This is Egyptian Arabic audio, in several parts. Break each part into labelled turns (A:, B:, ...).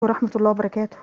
A: ورحمة الله وبركاته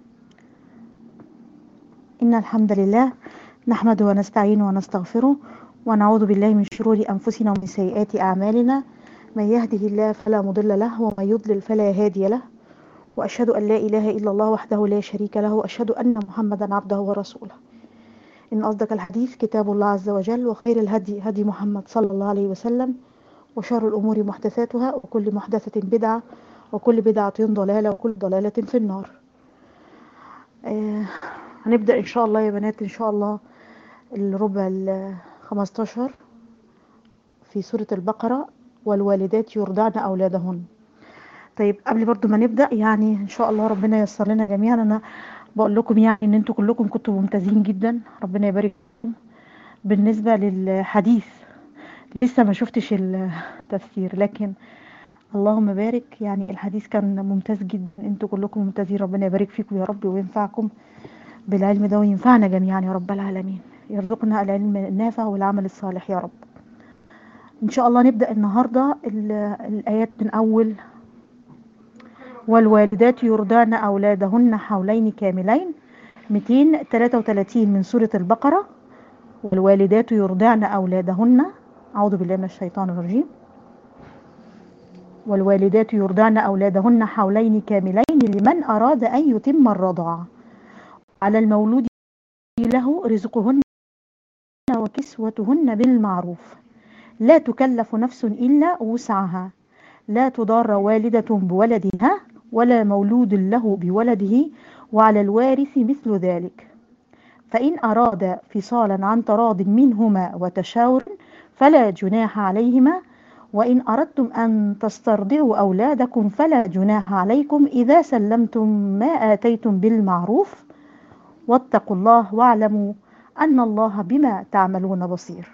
A: إن الحمد لله نحمده ونستعينه ونستغفره ونعوذ بالله من شرور أنفسنا ومن سيئات أعمالنا من يهده الله فلا مضل له ومن يضلل فلا هادي له وأشهد أن لا إله إلا الله وحده لا شريك له وأشهد أن محمدا عبده ورسوله إن أصدق الحديث كتاب الله عز وجل وخير الهدي هدي محمد صلى الله عليه وسلم وشر الأمور محدثاتها وكل محدثة بدعة وكل بدعة ضلالة وكل ضلالة في النار آه هنبدأ إن شاء الله يا بنات إن شاء الله الربع الخمستاشر في سورة البقرة والوالدات يرضعن أولادهن طيب قبل برضو ما نبدأ يعني إن شاء الله ربنا ييسر لنا جميعا أنا بقول لكم يعني إن أنتوا كلكم كنتوا ممتازين جدا ربنا يبارك فيكم بالنسبة للحديث لسه ما شفتش التفسير لكن اللهم بارك يعني الحديث كان ممتاز جدا انتوا كلكم ممتازين ربنا يبارك فيكم يا رب وينفعكم بالعلم ده وينفعنا جميعا يا رب العالمين يرزقنا العلم النافع والعمل الصالح يا رب ان شاء الله نبدأ النهاردة الآيات من أول والوالدات يرضعن أولادهن حولين كاملين 233 من سورة البقرة والوالدات يرضعن أولادهن أعوذ بالله من الشيطان الرجيم والوالدات يرضعن أولادهن حولين كاملين لمن أراد أن يتم الرضاعة على المولود له رزقهن وكسوتهن بالمعروف لا تكلف نفس إلا وسعها لا تضار والدة بولدها ولا مولود له بولده وعلى الوارث مثل ذلك فإن أراد فصالا عن تراض منهما وتشاور فلا جناح عليهما وإن أردتم أن تسترضعوا أولادكم فلا جناح عليكم إذا سلمتم ما آتيتم بالمعروف واتقوا الله واعلموا أن الله بما تعملون بصير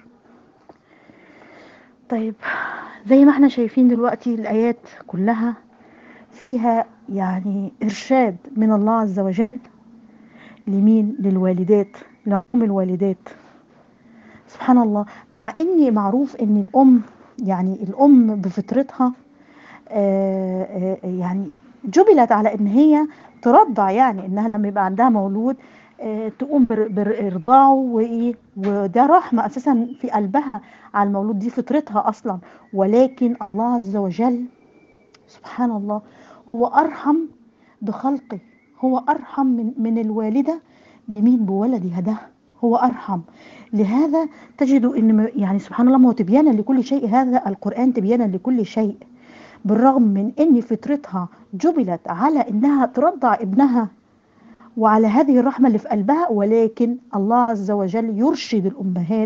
A: طيب زي ما احنا شايفين دلوقتي الآيات كلها فيها يعني إرشاد من الله عز وجل لمين للوالدات لأم الوالدات سبحان الله إني معروف إن الأم يعني الأم بفطرتها آآ آآ يعني جبلت على إن هي ترضع يعني إنها لما يبقى عندها مولود تقوم بإرضاعه وإيه وده رحمة أساسا في قلبها على المولود دي فطرتها أصلا ولكن الله عز وجل سبحان الله هو أرحم بخلقه هو أرحم من, من الوالدة بمين بولدها ده هو أرحم لهذا تجد أن يعني سبحان الله ما هو تبيانا لكل شيء هذا القرآن تبيانا لكل شيء بالرغم من أن فطرتها جبلت على أنها ترضع ابنها وعلى هذه الرحمة اللي في قلبها ولكن الله عز وجل يرشد الأمهات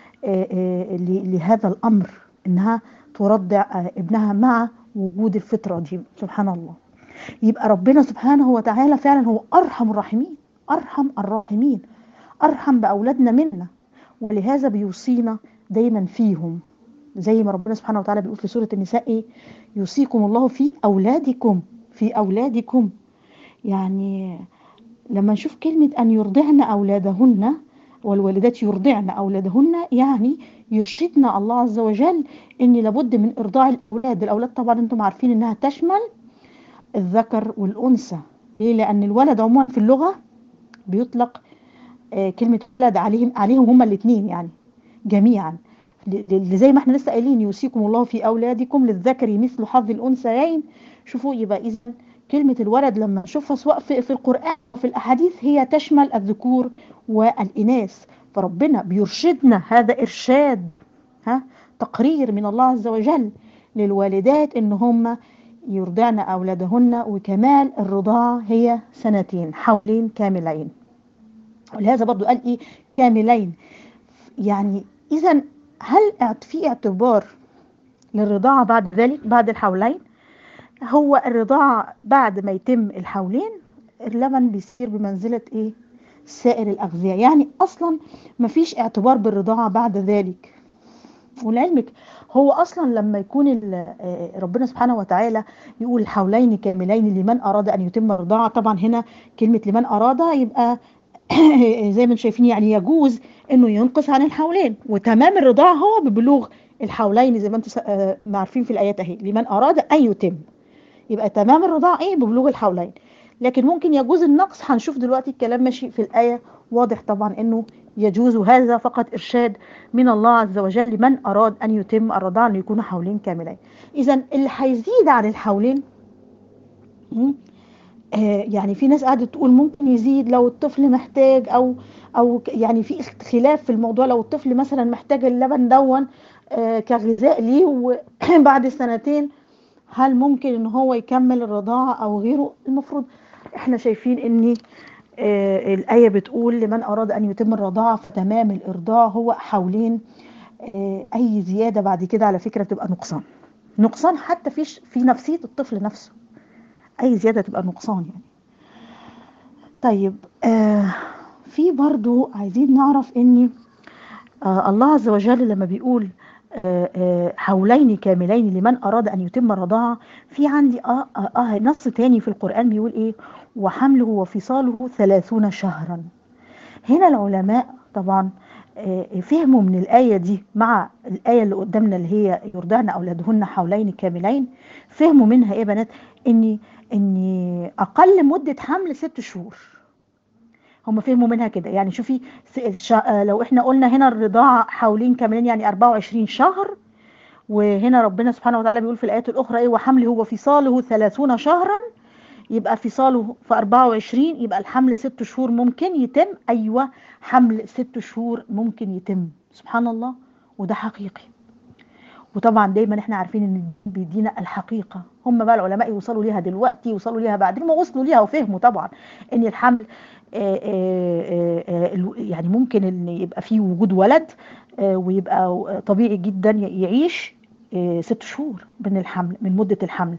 A: لهذا الأمر أنها ترضع ابنها مع وجود الفطرة دي سبحان الله يبقى ربنا سبحانه وتعالى فعلا هو أرحم الراحمين أرحم الراحمين أرحم بأولادنا منا ولهذا بيوصينا دايما فيهم زي ما ربنا سبحانه وتعالى بيقول في سورة النساء إيه يوصيكم الله في أولادكم في أولادكم يعني لما نشوف كلمة أن يرضعن أولادهن والوالدات يرضعن أولادهن يعني يرشدنا الله عز وجل أن لابد من إرضاع الأولاد الأولاد طبعا أنتم عارفين أنها تشمل الذكر والأنثى ليه لأن الولد عموما في اللغة بيطلق آه كلمة ولد عليهم عليهم هما الاثنين يعني جميعا زي ما احنا لسه قايلين يوصيكم الله في أولادكم للذكر مثل حظ الأنثيين شوفوا يبقى إذا كلمة الولد لما نشوفها سواء في, في القرآن وفي الأحاديث هي تشمل الذكور والإناث فربنا بيرشدنا هذا إرشاد ها تقرير من الله عز وجل للوالدات إن هم يرضعن أولادهن وكمال الرضاعة هي سنتين حولين كاملين ولهذا برضو قال إيه كاملين يعني إذا هل في اعتبار للرضاعة بعد ذلك بعد الحولين هو الرضاعة بعد ما يتم الحولين اللبن بيصير بمنزلة ايه سائر الأغذية يعني أصلا مفيش اعتبار بالرضاعة بعد ذلك ولعلمك هو أصلا لما يكون ربنا سبحانه وتعالى يقول حولين كاملين لمن أراد أن يتم الرضاعة طبعا هنا كلمة لمن أراد يبقى زي ما شايفين يعني يجوز انه ينقص عن الحولين وتمام الرضاعة هو ببلوغ الحولين زي ما انتم عارفين في الآيات اهي لمن أراد أن يتم يبقى تمام الرضاعة ايه ببلوغ الحولين لكن ممكن يجوز النقص هنشوف دلوقتي الكلام ماشي في الآية واضح طبعا انه يجوز هذا فقط ارشاد من الله عز وجل لمن اراد ان يتم الرضاعه ان يكونوا حولين كاملين اذا اللي هيزيد عن الحولين م? آه يعني في ناس قاعده تقول ممكن يزيد لو الطفل محتاج او او ك- يعني في خلاف في الموضوع لو الطفل مثلا محتاج اللبن دون آه كغذاء ليه وبعد سنتين هل ممكن ان هو يكمل الرضاعه او غيره المفروض احنا شايفين ان آه، الآية بتقول لمن أراد أن يتم الرضاعة فتمام الإرضاع هو حولين آه، أي زيادة بعد كده على فكرة تبقى نقصان نقصان حتى في في نفسية الطفل نفسه أي زيادة تبقى نقصان يعني طيب آه في برضو عايزين نعرف إن آه الله عز وجل لما بيقول آه آه حولين كاملين لمن أراد أن يتم الرضاعة في عندي آه, آه, آه نص تاني في القرآن بيقول إيه وحمله وفصاله ثلاثون شهرا هنا العلماء طبعا آه، فهموا من الآية دي مع الآية اللي قدامنا اللي هي يرضعن أولادهن حولين كاملين فهموا منها إيه يا بنات إن إن أقل مدة حمل ست شهور هم فهموا منها كده يعني شوفي س- شا- آه، لو احنا قلنا هنا الرضاعة حولين كاملين يعني 24 شهر وهنا ربنا سبحانه وتعالى بيقول في الآيات الأخرى إيه وحمله وفصاله 30 شهرا يبقى فصاله في 24 يبقى الحمل ست شهور ممكن يتم أيوة حمل ست شهور ممكن يتم سبحان الله وده حقيقي وطبعا دايما احنا عارفين ان الدين بيدينا الحقيقه هم بقى العلماء يوصلوا ليها دلوقتي يوصلوا ليها بعدين ما وصلوا ليها وفهموا طبعا ان الحمل آه، آه، آه، آه، الو- يعني ممكن ان يبقى فيه وجود ولد آه، ويبقى طبيعي جدا ي- يعيش آه، ست شهور من الحمل من مده الحمل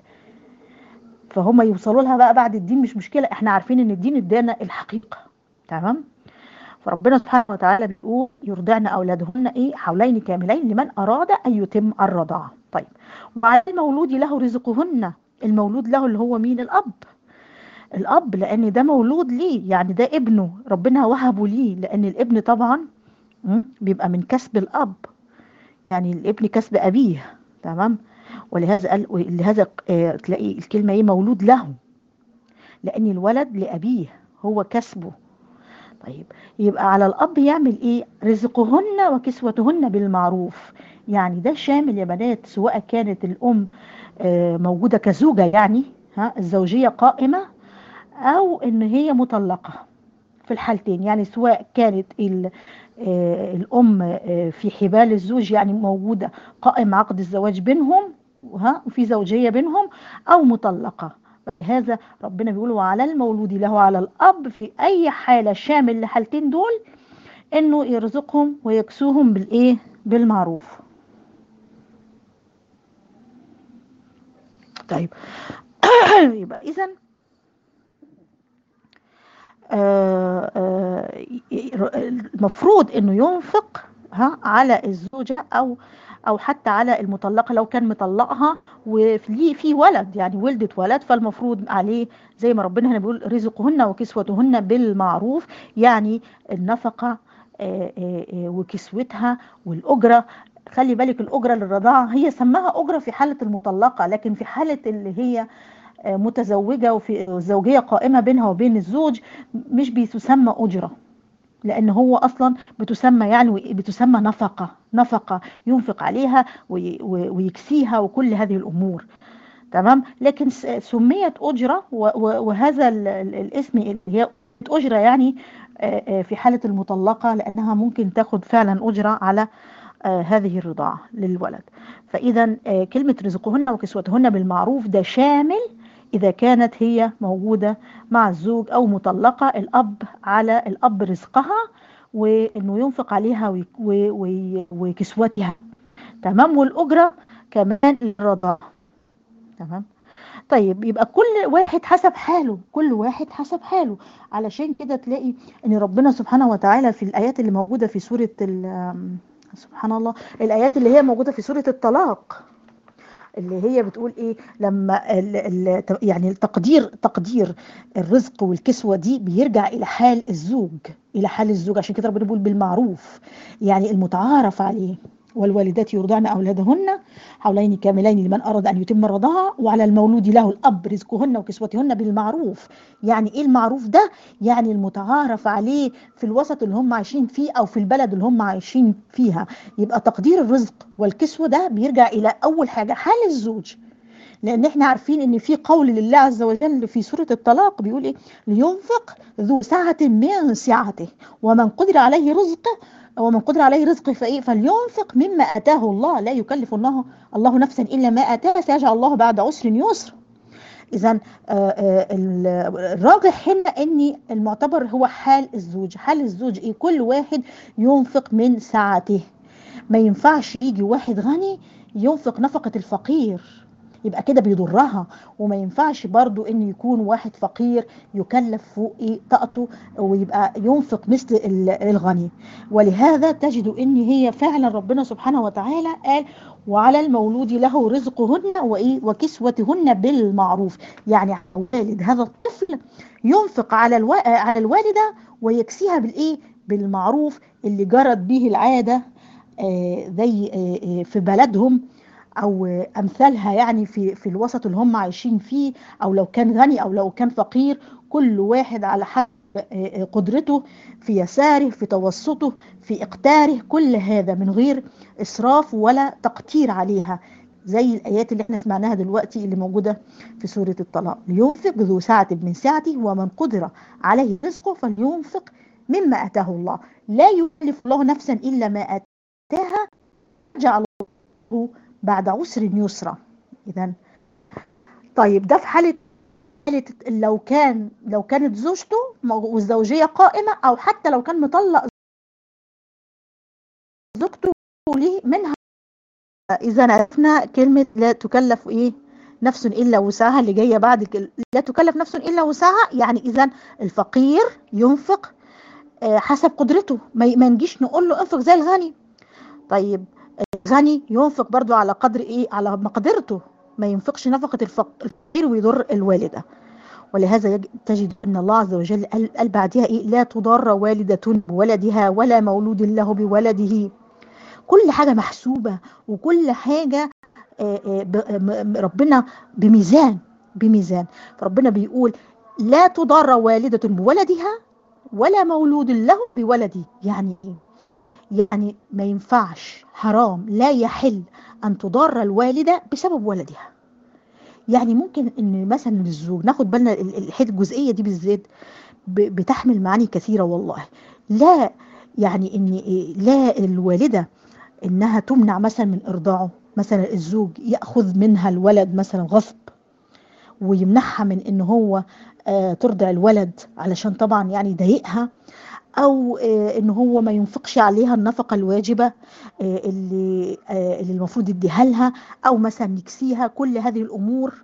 A: فهم يوصلوا لها بقى بعد الدين مش مشكله احنا عارفين ان الدين ادانا الحقيقه تمام فربنا سبحانه وتعالى بيقول يرضعن اولادهن ايه حولين كاملين لمن اراد ان يتم الرضاعه طيب وعلى المولود له رزقهن المولود له اللي هو مين الاب الاب لان ده مولود ليه يعني ده ابنه ربنا وهبه ليه لان الابن طبعا مم، بيبقى من كسب الاب يعني الابن كسب ابيه تمام ولهذا قال ولهذا آه، تلاقي الكلمه ايه مولود له لان الولد لابيه هو كسبه طيب يبقى على الاب يعمل ايه رزقهن وكسوتهن بالمعروف يعني ده شامل يا بنات سواء كانت الام آه، موجوده كزوجه يعني ها الزوجيه قائمه او ان هي مطلقه في الحالتين يعني سواء كانت ال- آه، الام آه، في حبال الزوج يعني موجوده قائم عقد الزواج بينهم ها وفي زوجيه بينهم او مطلقه هذا ربنا بيقول وعلى المولود له على الاب في اي حاله شامل للحالتين دول انه يرزقهم ويكسوهم بالايه بالمعروف طيب يبقى اذا آه، آه، المفروض انه ينفق ها على الزوجة او او حتى على المطلقة لو كان مطلقها وفي في ولد يعني ولدت ولد فالمفروض عليه زي ما ربنا هنا بيقول رزقهن وكسوتهن بالمعروف يعني النفقة آه، آه، آه، وكسوتها والأجرة خلي بالك الأجرة للرضاعة هي سماها أجرة في حالة المطلقة لكن في حالة اللي هي آه، متزوجة وفي الزوجية قائمة بينها وبين الزوج مش بتسمى أجرة لأن هو أصلا بتسمى يعني بتسمى نفقة نفقة ينفق عليها وي- و- ويكسيها وكل هذه الأمور تمام لكن س- سميت أجرة و- و- وهذا ال- ال- الاسم اللي هي أجرة يعني آه، آه، في حالة المطلقة لأنها ممكن تاخد فعلا أجرة على آه، هذه الرضاعة للولد فإذا آه، كلمة رزقهن وكسوتهن بالمعروف ده شامل إذا كانت هي موجودة مع الزوج أو مطلقة الأب على الأب رزقها وإنه ينفق عليها وي- وي- وي- وكسوتها تمام والأجرة كمان للرضاعة تمام طيب يبقى كل واحد حسب حاله كل واحد حسب حاله علشان كده تلاقي ان ربنا سبحانه وتعالى في الايات اللي موجوده في سوره ال- سبحان الله الايات اللي هي موجوده في سوره الطلاق اللي هي بتقول ايه لما ال ال يعني التقدير تقدير الرزق والكسوه دي بيرجع الى حال الزوج الى حال الزوج عشان كده ربنا بيقول بالمعروف يعني المتعارف عليه والوالدات يرضعن أولادهن حولين كاملين لمن أراد أن يتم الرضاعة وعلى المولود له الأب رزقهن وكسوتهن بالمعروف يعني إيه المعروف ده؟ يعني المتعارف عليه في الوسط اللي هم عايشين فيه أو في البلد اللي هم عايشين فيها يبقى تقدير الرزق والكسوة ده بيرجع إلى أول حاجة حال الزوج لان احنا عارفين ان في قول لله عز وجل في سوره الطلاق بيقول ايه لينفق ذو سعه من سعته ومن قدر عليه رزقه ومن قدر عليه رزقه فايه فلينفق مما اتاه الله لا يكلف الله الله نفسا الا ما اتاه سيجعل الله بعد عسر يسر اذا الراجح هنا ان المعتبر هو حال الزوج حال الزوج ايه كل واحد ينفق من سعته ما ينفعش يجي واحد غني ينفق نفقه الفقير يبقى كده بيضرها وما ينفعش برضو ان يكون واحد فقير يكلف فوق ايه طاقته ويبقى ينفق مثل الغني ولهذا تجد ان هي فعلا ربنا سبحانه وتعالى قال وعلى المولود له رزقهن وايه وكسوتهن بالمعروف يعني والد هذا الطفل ينفق على الو... على الوالده ويكسيها بالايه بالمعروف اللي جرت به العاده آه زي آه في بلدهم او امثالها يعني في في الوسط اللي هم عايشين فيه او لو كان غني او لو كان فقير كل واحد على حسب قدرته في يساره في توسطه في اقتاره كل هذا من غير اسراف ولا تقتير عليها زي الايات اللي احنا سمعناها دلوقتي اللي موجوده في سوره الطلاق لينفق ذو سعه من سعته ومن قدر عليه رزقه فلينفق مما اتاه الله لا يكلف الله نفسا الا ما اتاها جعل الله بعد عسر يسرا اذا طيب ده في حاله لو كان لو كانت زوجته والزوجيه قائمه او حتى لو كان مطلق زوجته ليه منها اذا عرفنا كلمه لا تكلف ايه نفس الا وسعها اللي جايه بعد كل... لا تكلف نفس الا وسعها يعني اذا الفقير ينفق حسب قدرته ما نجيش نقول له انفق زي الغني طيب الغني ينفق برضو على قدر ايه على مقدرته ما ينفقش نفقة الفقير ويضر الوالدة ولهذا تجد ان الله عز وجل قال بعدها ايه لا تضر والدة بولدها ولا مولود له بولده كل حاجة محسوبة وكل حاجة ربنا بميزان بميزان فربنا بيقول لا تضر والدة بولدها ولا مولود له بولده يعني ايه يعني ما ينفعش حرام لا يحل أن تضار الوالدة بسبب ولدها يعني ممكن ان مثلا الزوج ناخد بالنا الحته الجزئيه دي بالذات بتحمل معاني كثيره والله لا يعني ان لا الوالده انها تمنع مثلا من ارضاعه مثلا الزوج ياخذ منها الولد مثلا غصب ويمنعها من ان هو ترضع الولد علشان طبعا يعني يضايقها او ان هو ما ينفقش عليها النفقه الواجبه اللي اللي المفروض يديها لها او مثلا يكسيها كل هذه الامور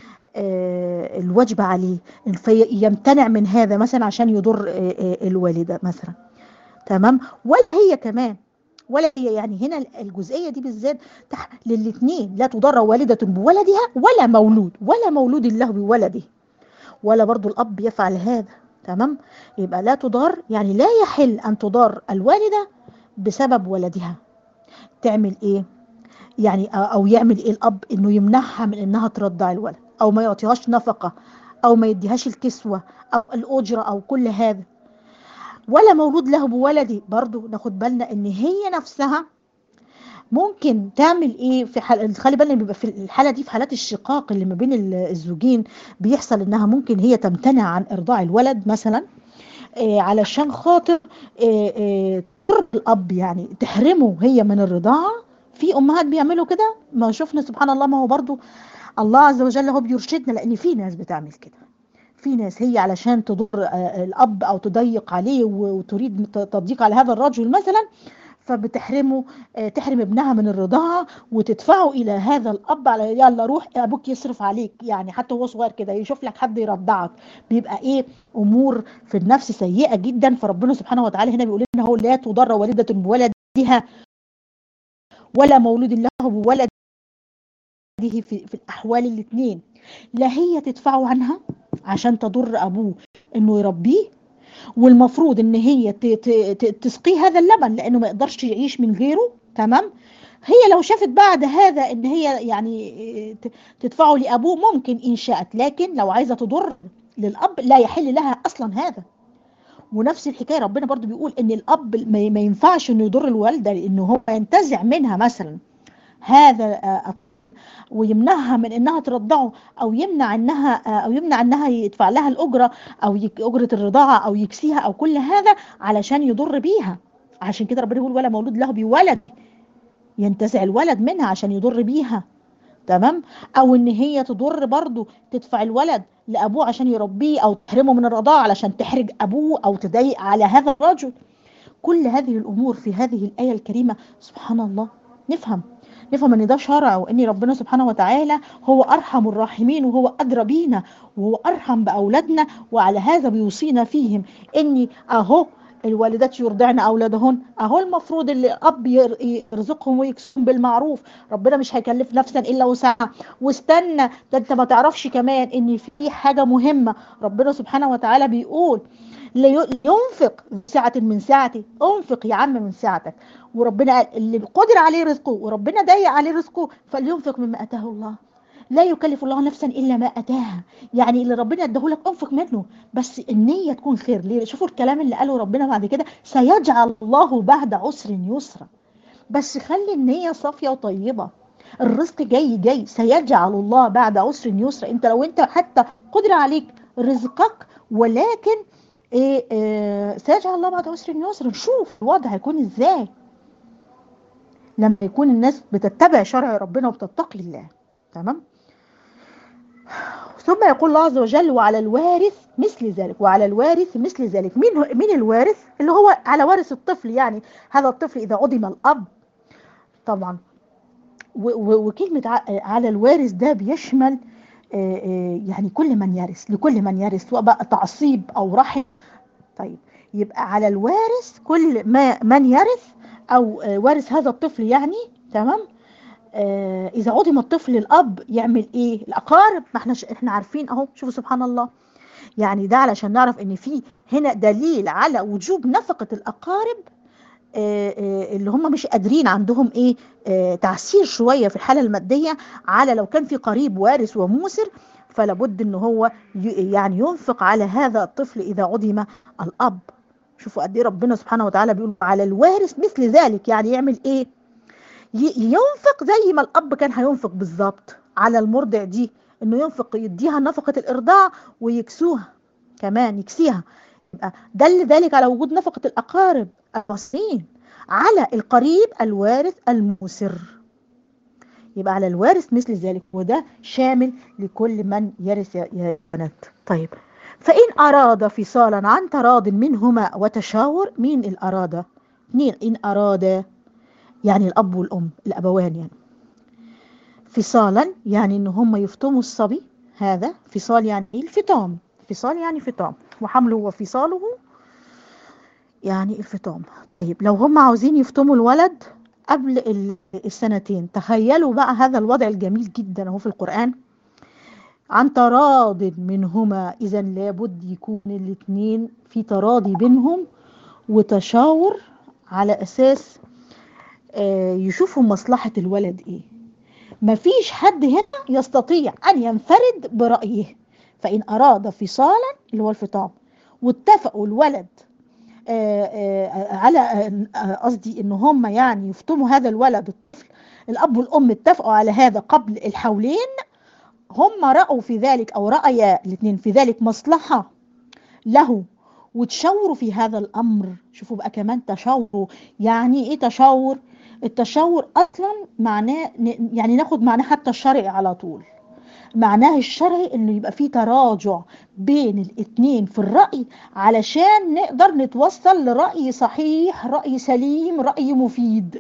A: الواجبه عليه فيمتنع من هذا مثلا عشان يضر الوالده مثلا تمام ولا هي كمان ولا هي يعني هنا الجزئيه دي بالذات للاثنين لا تضر والده بولدها ولا مولود ولا مولود له بولده ولا برضو الاب يفعل هذا تمام يبقى لا تضار يعني لا يحل أن تضار الوالدة بسبب ولدها تعمل إيه يعني أو يعمل إيه الأب إنه يمنعها من إنها ترضع الولد أو ما يعطيهاش نفقة أو ما يديهاش الكسوة أو الأجرة أو كل هذا ولا مولود له بولدي برضو ناخد بالنا إن هي نفسها ممكن تعمل ايه في حال خلي بالنا بيبقى في الحاله دي في حالات الشقاق اللي ما بين الزوجين بيحصل انها ممكن هي تمتنع عن ارضاع الولد مثلا إيه علشان خاطر إيه إيه ترضي الاب يعني تحرمه هي من الرضاعه في امهات بيعملوا كده ما شفنا سبحان الله ما هو برضو الله عز وجل هو بيرشدنا لان في ناس بتعمل كده في ناس هي علشان تضر الاب او تضيق عليه وتريد تضييق على هذا الرجل مثلا فبتحرمه تحرم ابنها من الرضاعة وتدفعه إلى هذا الأب على يلا روح أبوك يصرف عليك يعني حتى هو صغير كده يشوف لك حد يرضعك بيبقى إيه أمور في النفس سيئة جدا فربنا سبحانه وتعالى هنا بيقول لنا هو لا تضر والدة بولدها ولا مولود له بولده في, في الأحوال الاثنين لا هي تدفعه عنها عشان تضر أبوه إنه يربيه والمفروض ان هي تسقيه هذا اللبن لانه ما يقدرش يعيش من غيره تمام هي لو شافت بعد هذا ان هي يعني ت- تدفعه لابوه ممكن ان شاءت لكن لو عايزه تضر للاب لا يحل لها اصلا هذا ونفس الحكايه ربنا برضو بيقول ان الاب ما ما ينفعش انه يضر الوالده لانه هو ينتزع منها مثلا هذا آه، ويمنعها من انها ترضعه او يمنع انها او يمنع انها يدفع لها الاجره او يك- اجره الرضاعه او يكسيها او كل هذا علشان يضر بيها عشان كده ربنا بيقول ولا مولود له بولد ينتزع الولد منها عشان يضر بيها تمام او ان هي تضر برضه تدفع الولد لابوه عشان يربيه او تحرمه من الرضاعه علشان تحرج ابوه او تضايق على هذا الرجل كل هذه الامور في هذه الايه الكريمه سبحان الله نفهم نفهم ان ده شرع وان ربنا سبحانه وتعالى هو ارحم الراحمين وهو ادرى بينا وهو ارحم باولادنا وعلى هذا بيوصينا فيهم اني اهو الوالدات يرضعن اولادهن اهو المفروض اللي الاب ير- يرزقهم ويكسهم بالمعروف ربنا مش هيكلف نفسا الا وسعها واستنى ده انت ما تعرفش كمان ان في حاجه مهمه ربنا سبحانه وتعالى بيقول لي- لينفق سعة من سعته انفق يا عم من سعتك وربنا قال اللي قدر عليه رزقه وربنا ضيق عليه رزقه فلينفق مما اتاه الله لا يكلف الله نفسا الا ما اتاها يعني اللي ربنا اداهولك انفق منه بس النيه تكون خير ليه شوفوا الكلام اللي قاله ربنا بعد كده سيجعل الله بعد عسر يسرا بس خلي النيه صافيه وطيبه الرزق جاي جاي سيجعل الله بعد عسر يسرا انت لو انت حتى قدر عليك رزقك ولكن ايه آه سيجعل الله بعد عسر يسرا نشوف الوضع هيكون ازاي لما يكون الناس بتتبع شرع ربنا وبتتقي الله تمام ثم يقول الله عز وجل وعلى الوارث مثل ذلك وعلى الوارث مثل ذلك مين هو مين الوارث اللي هو على وارث الطفل يعني هذا الطفل اذا عدم الاب طبعا و- و- وكلمه ع- على الوارث ده بيشمل آه، آه، يعني كل من يرث لكل من يرث سواء بقى تعصيب او رحم طيب يبقى على الوارث كل ما من يرث او آه، وارث هذا الطفل يعني تمام آه اذا عدم الطفل الاب يعمل ايه الاقارب ما احنا احنا عارفين اهو شوفوا سبحان الله يعني ده علشان نعرف ان في هنا دليل على وجوب نفقه الاقارب آه، آه، اللي هم مش قادرين عندهم ايه آه، تعسير شويه في الحاله الماديه على لو كان في قريب وارث وموسر فلا بد ان هو ي- يعني ينفق على هذا الطفل اذا عدم الاب شوفوا قد ايه ربنا سبحانه وتعالى بيقول على الوارث مثل ذلك يعني يعمل ايه ي- ينفق زي ما الاب كان هينفق بالظبط على المرضع دي انه ينفق يديها نفقه الارضاع ويكسوها كمان يكسيها يبقى دل ذلك على وجود نفقه الاقارب الوصيين على القريب الوارث المسر يبقى على الوارث مثل ذلك وده شامل لكل من يرث يا يا بنات طيب فإن أراد فصالا عن تراض منهما وتشاور مين الأراد مين إن أراد يعني الأب والأم الأبوان يعني فصالا يعني إن هم يفطموا الصبي هذا فصال يعني إيه الفطام فصال يعني فطام وحمله وفصاله يعني الفطام طيب لو هم عاوزين يفطموا الولد قبل ال- السنتين تخيلوا بقى هذا الوضع الجميل جدا اهو في القرآن عن تراض منهما اذا لابد يكون الاثنين في تراضي بينهم وتشاور على اساس آه، يشوفوا مصلحة الولد ايه مفيش حد هنا يستطيع ان ينفرد برأيه فان اراد فصالا اللي هو الفطام واتفقوا الولد آه، آه، على آه، قصدي ان هم يعني يفطموا هذا الولد الطفل الاب والام اتفقوا على هذا قبل الحولين هم رأوا في ذلك او رأيا الاثنين في ذلك مصلحة له وتشاوروا في هذا الامر شوفوا بقى كمان تشاوروا يعني ايه تشاور التشاور اصلا معناه ن- يعني ناخد معناه حتى الشرعي على طول معناه الشرعي انه يبقى في تراجع بين الاتنين في الرأي علشان نقدر نتوصل لرأي صحيح رأي سليم رأي مفيد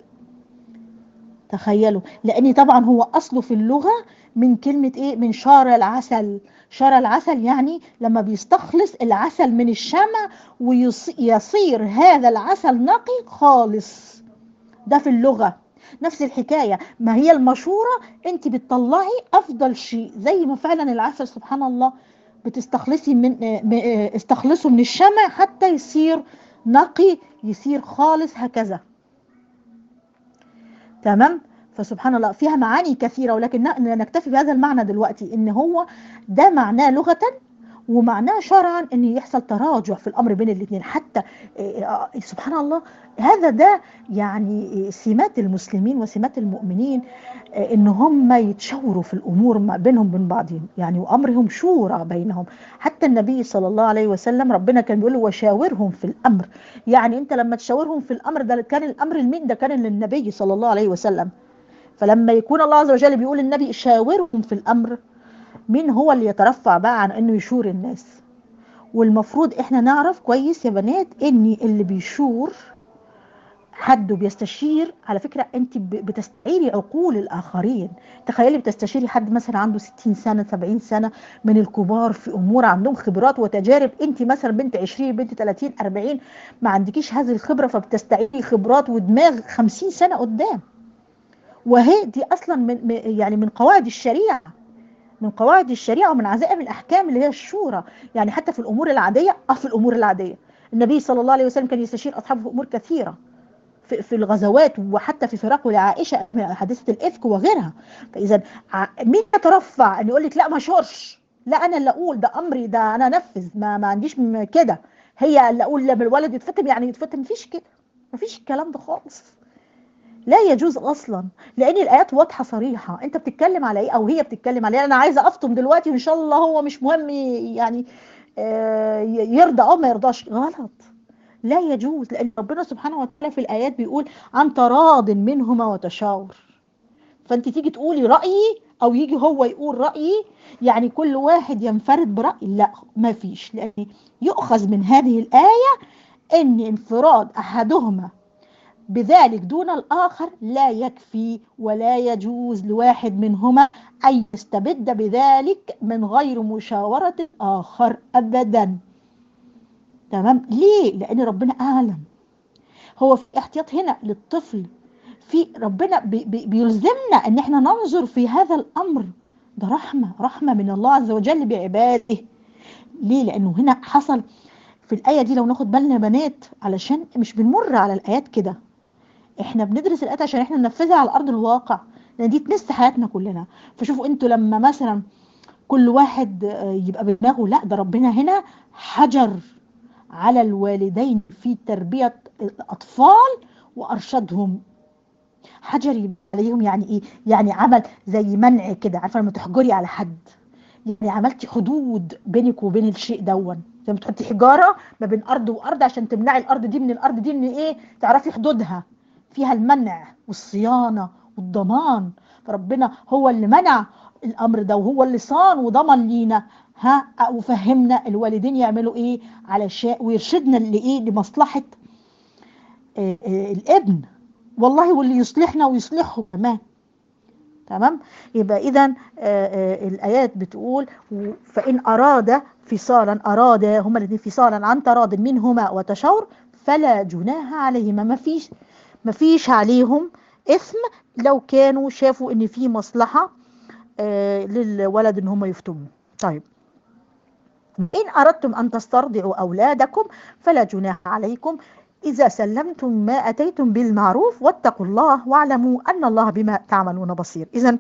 A: تخيلوا لان طبعا هو اصله في اللغة من كلمة ايه من شار العسل شار العسل يعني لما بيستخلص العسل من الشمع ويصير هذا العسل نقي خالص ده في اللغة نفس الحكاية ما هي المشورة انت بتطلعي افضل شيء زي ما فعلا العسل سبحان الله بتستخلصي من م- استخلصه من الشمع حتى يصير نقي يصير خالص هكذا تمام فسبحان الله فيها معاني كثيرة ولكن ن- نكتفي بهذا المعنى دلوقتي ان هو ده معناه لغة ومعناه شرعا ان يحصل تراجع في الامر بين الاثنين حتى آه، آه، سبحان الله هذا ده يعني سمات المسلمين وسمات المؤمنين آه، ان هم يتشاوروا في الامور ما بينهم وبين بعضهم يعني وامرهم شورى بينهم حتى النبي صلى الله عليه وسلم ربنا كان بيقول له وشاورهم في الامر يعني انت لما تشاورهم في الامر ده كان الامر لمين ده كان للنبي صلى الله عليه وسلم فلما يكون الله عز وجل بيقول النبي شاورهم في الامر مين هو اللي يترفع بقى عن انه يشور الناس والمفروض احنا نعرف كويس يا بنات ان اللي بيشور حد بيستشير على فكرة انت ب- بتستعيري عقول الاخرين تخيلي بتستشيري حد مثلا عنده 60 سنة 70 سنة من الكبار في امور عندهم خبرات وتجارب انت مثلا بنت 20 بنت 30 40 ما عندكيش هذه الخبرة فبتستعيري خبرات ودماغ 50 سنة قدام وهي دي اصلا من من- يعني من قواعد الشريعة من قواعد الشريعة ومن عزائم الأحكام اللي هي الشورى يعني حتى في الأمور العادية أه في الأمور العادية النبي صلى الله عليه وسلم كان يستشير أصحابه في أمور كثيرة في, في الغزوات وحتى في فراقه لعائشة حادثة الإفك وغيرها فإذا ع- مين يترفع أن يقول لك لا ما شورش لا أنا اللي أقول ده أمري ده أنا أنفذ ما, ما عنديش م- كده هي اللي أقول لما الولد يتفتم يعني يتفتم مفيش كده مفيش الكلام ده خالص لا يجوز اصلا لان الايات واضحه صريحه انت بتتكلم على ايه او هي بتتكلم على ايه انا عايزه افطم دلوقتي وان شاء الله هو مش مهم ي- يعني آه، ي- يرضى او ما يرضاش غلط لا يجوز لان ربنا سبحانه وتعالى في الايات بيقول عن تراض منهما وتشاور فانت تيجي تقولي رايي او يجي هو يقول رايي يعني كل واحد ينفرد براي لا ما فيش لان يؤخذ من هذه الايه ان انفراد احدهما بذلك دون الآخر لا يكفي ولا يجوز لواحد منهما أن يستبد بذلك من غير مشاورة آخر أبدا تمام ليه؟ لأن ربنا أعلم هو في احتياط هنا للطفل في ربنا بي بي بيلزمنا ان احنا ننظر في هذا الامر ده رحمة رحمة من الله عز وجل بعباده ليه لانه هنا حصل في الآية دي لو ناخد بالنا يا بنات علشان مش بنمر على الآيات كده احنا بندرس الآيات عشان احنا ننفذها على أرض الواقع لأن دي تمس حياتنا كلنا فشوفوا انتوا لما مثلا كل واحد آه، يبقى بدماغه لا ده ربنا هنا حجر على الوالدين في تربية الأطفال وأرشدهم حجر يبقى عليهم يعني ايه يعني عمل زي منع كده عارفه لما تحجري على حد يعني عملتي حدود بينك وبين الشيء دون زي ما تحطي حجاره ما بين ارض وارض عشان تمنعي الارض دي من الارض دي ان ايه تعرفي حدودها فيها المنع والصيانه والضمان فربنا هو اللي منع الامر ده وهو اللي صان وضمن لينا ها وفهمنا الوالدين يعملوا ايه علشان ويرشدنا لايه لمصلحه آه، آه، الابن والله واللي يصلحنا ويصلحه كمان تمام يبقى اذا الايات بتقول و- فان اراد فصالا اراد هما الاثنين فصالا عن تراض منهما وتشاور فلا جناح عليهما ما فيش ما فيش عليهم اثم لو كانوا شافوا ان في مصلحه آه، للولد ان هم يفتموا طيب إن أردتم أن تسترضعوا أولادكم فلا جناح عليكم إذا سلمتم ما أتيتم بالمعروف واتقوا الله واعلموا أن الله بما تعملون بصير إذا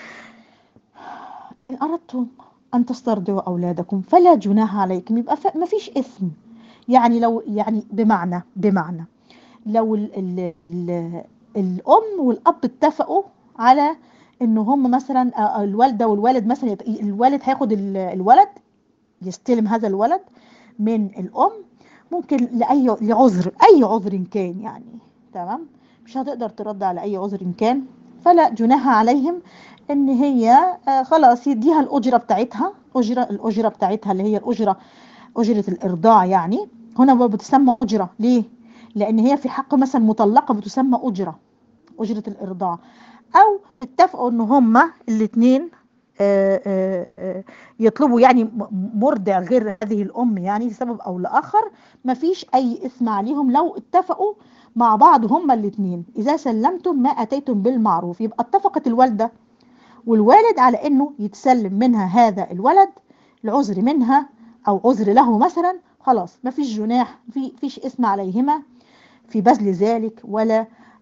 A: إن أردتم أن تسترضعوا أولادكم فلا جناح عليكم يبقى ف- ما فيش إثم يعني لو يعني بمعنى بمعنى لو ال ال ال الأم والأب اتفقوا على إن هم مثلا آه، آه، الوالدة والوالد مثلا يت- الوالد هياخد ال- الولد يستلم هذا الولد من الأم ممكن لأي لعذر أي عذر كان يعني تمام مش هتقدر ترد على أي عذر كان فلا جناح عليهم إن هي آه، خلاص يديها الأجرة بتاعتها أجرة الأجرة بتاعتها اللي هي الأجرة أجرة الإرضاع يعني هنا بقى بتسمى أجرة ليه؟ لأن هي في حق مثلا مطلقة بتسمى أجرة أجرة الإرضاع أو اتفقوا إن هما الاتنين آه، آه، آه، يطلبوا يعني م- مرضع غير هذه الأم يعني لسبب أو لآخر مفيش أي إثم عليهم لو اتفقوا مع بعض هما الاتنين إذا سلمتم ما أتيتم بالمعروف يبقى اتفقت الوالدة والوالد على إنه يتسلم منها هذا الولد العذر منها أو عذر له مثلا خلاص مفيش جناح في فيش إثم عليهما في بذل ذلك ولا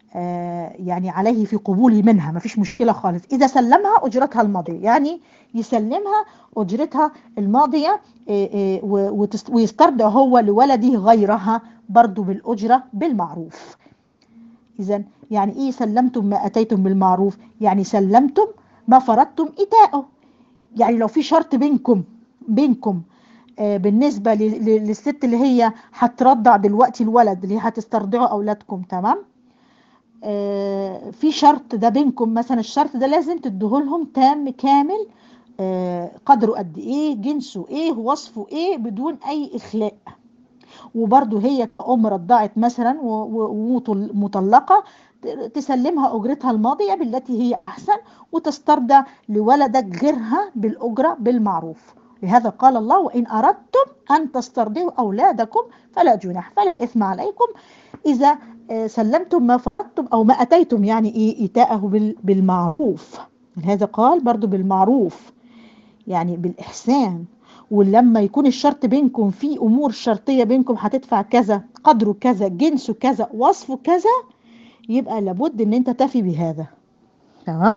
A: آه يعني عليه في قبول منها ما فيش مشكلة خالص إذا سلمها أجرتها الماضية يعني يسلمها أجرتها الماضية آه آه ويسترضع هو لولده غيرها برضو بالأجرة بالمعروف إذا يعني إيه سلمتم ما أتيتم بالمعروف يعني سلمتم ما فرضتم إتاءه يعني لو في شرط بينكم بينكم آه بالنسبة للست اللي هي هترضع دلوقتي الولد اللي هتسترضعوا أولادكم تمام آه في شرط ده بينكم مثلا الشرط ده لازم تديهولهم تام كامل آه قدره قد ايه جنسه ايه وصفه ايه بدون اي اخلاء وبرضه هي كأم رضعت مثلا ومطلقة تسلمها أجرتها الماضية بالتي هي أحسن وتسترضع لولدك غيرها بالأجرة بالمعروف لهذا قال الله وإن أردتم أن تسترضعوا أولادكم فلا جناح فلا إثم عليكم إذا سلمتم ما فرضتم أو ما أتيتم يعني إيه إيتاءه بالمعروف لهذا قال برضو بالمعروف يعني بالإحسان ولما يكون الشرط بينكم في امور شرطيه بينكم هتدفع كذا قدره كذا جنسه كذا وصفه كذا يبقى لابد ان انت تفي بهذا تمام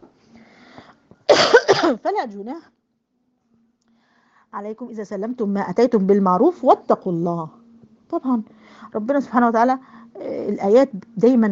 A: فلا جناح عليكم اذا سلمتم ما اتيتم بالمعروف واتقوا الله طبعا ربنا سبحانه وتعالى الايات دايما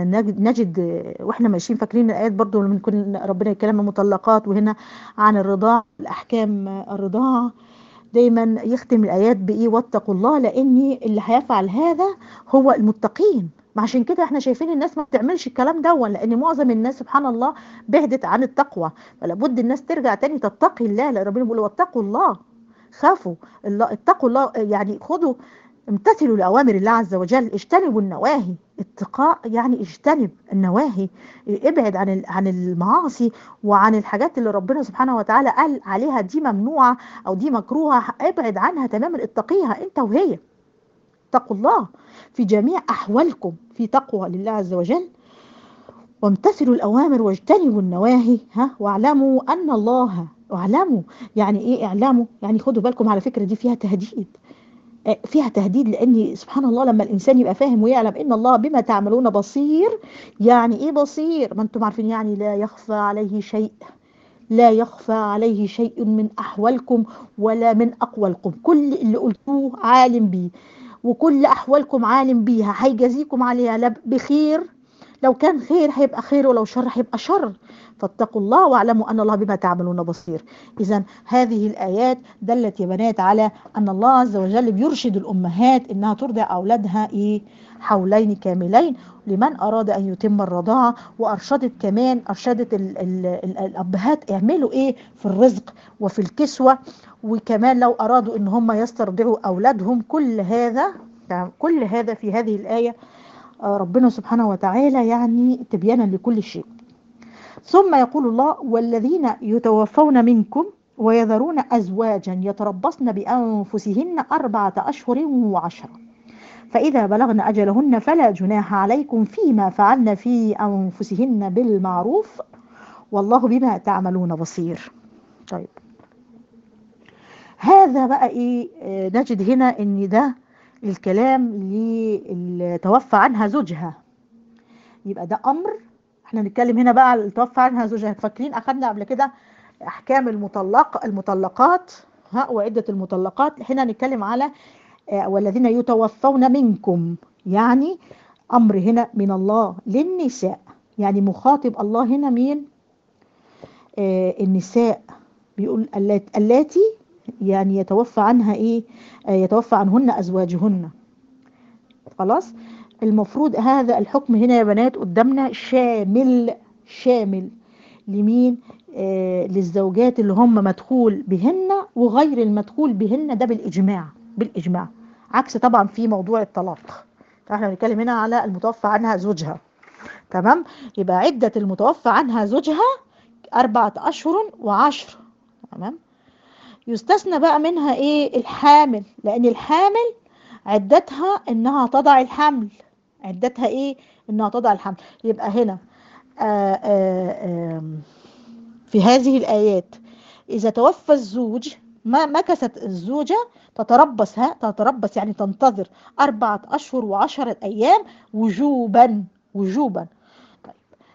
A: نجد واحنا ماشيين فاكرين الايات برضو لما يكون ربنا يتكلم عن المطلقات وهنا عن الرضاع الاحكام الرضاعه دايما يختم الآيات بإيه واتقوا الله لأن اللي هيفعل هذا هو المتقين عشان كده احنا شايفين الناس ما بتعملش الكلام ده لان معظم الناس سبحان الله بعدت عن التقوى فلا بد الناس ترجع تاني تتقي الله لان ربنا بيقول واتقوا الله خافوا الله اتقوا الله يعني خدوا امتثلوا لأوامر الله عز وجل اجتنبوا النواهي اتقاء يعني اجتنب النواهي ابعد عن عن المعاصي وعن الحاجات اللي ربنا سبحانه وتعالى قال عليها دي ممنوعة أو دي مكروهة ابعد عنها تماما اتقيها انت وهي اتقوا الله في جميع أحوالكم في تقوى لله عز وجل وامتثلوا الأوامر واجتنبوا النواهي ها واعلموا أن الله واعلموا يعني ايه اعلموا يعني خدوا بالكم على فكرة دي فيها تهديد فيها تهديد لان سبحان الله لما الانسان يبقى فاهم ويعلم ان الله بما تعملون بصير يعني ايه بصير ما انتم عارفين يعني لا يخفى عليه شيء لا يخفى عليه شيء من احوالكم ولا من اقوالكم كل اللي قلتوه عالم بيه وكل احوالكم عالم بيها هيجازيكم عليها بخير لو كان خير هيبقى خير ولو شر هيبقى شر فاتقوا الله واعلموا أن الله بما تعملون بصير إذا هذه الآيات دلت يا بنات على أن الله عز وجل بيرشد الأمهات إنها ترضع أولادها إيه حولين كاملين لمن أراد أن يتم الرضاعة وأرشدت كمان أرشدت ال ال ال الأبهات اعملوا إيه في الرزق وفي الكسوة وكمان لو أرادوا إن هم يسترضعوا أولادهم كل هذا كل هذا في هذه الآية ربنا سبحانه وتعالى يعني تبيانا لكل شيء ثم يقول الله والذين يتوفون منكم ويذرون أزواجا يتربصن بأنفسهن أربعة أشهر وعشرة فإذا بلغن أجلهن فلا جناح عليكم فيما فعلن في أنفسهن بالمعروف والله بما تعملون بصير طيب هذا بقى إيه نجد هنا إن ده الكلام اللي توفى عنها زوجها يبقى ده أمر احنا بنتكلم هنا بقى على توفى عنها زوجها فاكرين اخدنا قبل كده احكام المطلق المطلقات ها وعده المطلقات هنا نتكلم على والذين يتوفون منكم يعني امر هنا من الله للنساء يعني مخاطب الله هنا مين آه النساء بيقول اللاتي يعني يتوفى عنها ايه آه يتوفى عنهن ازواجهن خلاص المفروض هذا الحكم هنا يا بنات قدامنا شامل شامل لمين آه للزوجات اللي هم مدخول بهن وغير المدخول بهن ده بالإجماع بالإجماع عكس طبعا في موضوع الطلاق احنا بنتكلم هنا على المتوفى عنها زوجها تمام يبقى عدة المتوفى عنها زوجها أربعة أشهر وعشر تمام يستثنى بقى منها ايه الحامل لأن الحامل عدتها انها تضع الحمل عدتها ايه انها تضع الحمل يبقى هنا آآ آآ في هذه الايات اذا توفى الزوج ما مكثت الزوجه تتربص ها تتربص يعني تنتظر أربعة أشهر وعشرة أيام وجوبا وجوبا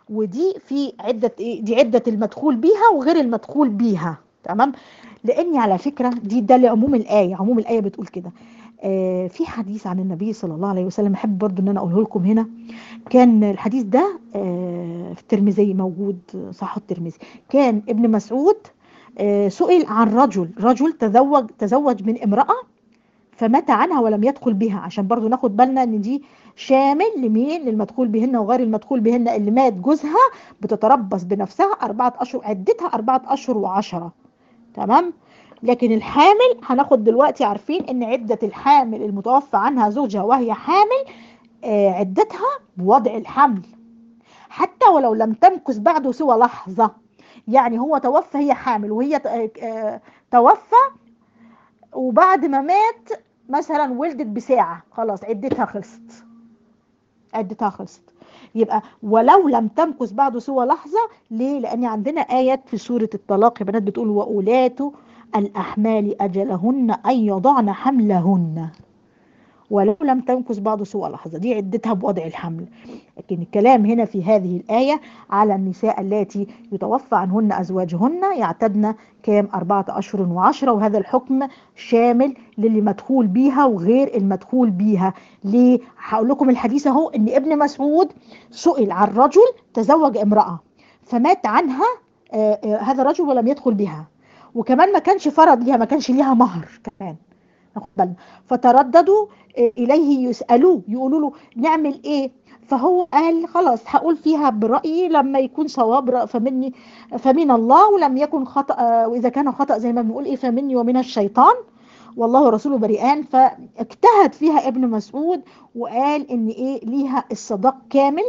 A: ودي في عدة ايه دي عدة المدخول بيها وغير المدخول بيها تمام لاني على فكرة دي ده لعموم الآية عموم الآية بتقول كده آه في حديث عن النبي صلى الله عليه وسلم احب برضو ان انا اقوله لكم هنا كان الحديث ده آه في الترمذي موجود صحه الترمذي كان ابن مسعود آه سئل عن رجل رجل تزوج تزوج من امرأة فمات عنها ولم يدخل بها عشان برضو ناخد بالنا ان دي شامل لمين للمدخول بهن وغير المدخول بهن اللي مات جوزها بتتربص بنفسها أربعة أشهر عدتها أربعة أشهر وعشرة تمام لكن الحامل هناخد دلوقتي عارفين ان عدة الحامل المتوفى عنها زوجها وهي حامل آه عدتها بوضع الحمل حتى ولو لم تمكث بعده سوى لحظة يعني هو توفى هي حامل وهي آه توفى وبعد ما مات مثلا ولدت بساعة خلاص عدتها خلصت عدتها خلصت يبقى ولو لم تمكث بعد سوى لحظة ليه لأن عندنا آيات في سورة الطلاق يا بنات بتقول وأولات الأحمال أجلهن أن يضعن حملهن ولو لم تمكث بعد سوى لحظة دي عدتها بوضع الحمل لكن الكلام هنا في هذه الآية على النساء اللاتي يتوفى عنهن أزواجهن يعتدن كام أربعة أشهر وعشرة وهذا الحكم شامل للي مدخول بيها وغير المدخول بيها ليه هقول لكم الحديث اهو ان ابن مسعود سئل عن رجل تزوج امرأة فمات عنها آآ آآ هذا الرجل ولم يدخل بها وكمان ما كانش فرض ليها ما كانش ليها مهر كمان بالنا فترددوا اليه يسالوه يقولوا له نعمل ايه فهو قال خلاص هقول فيها برايي لما يكون صواب فمني فمن الله ولم يكن خطا واذا كان خطا زي ما بنقول ايه فمني ومن الشيطان والله ورسوله بريئان فاجتهد فيها ابن مسعود وقال ان ايه ليها الصداق كامل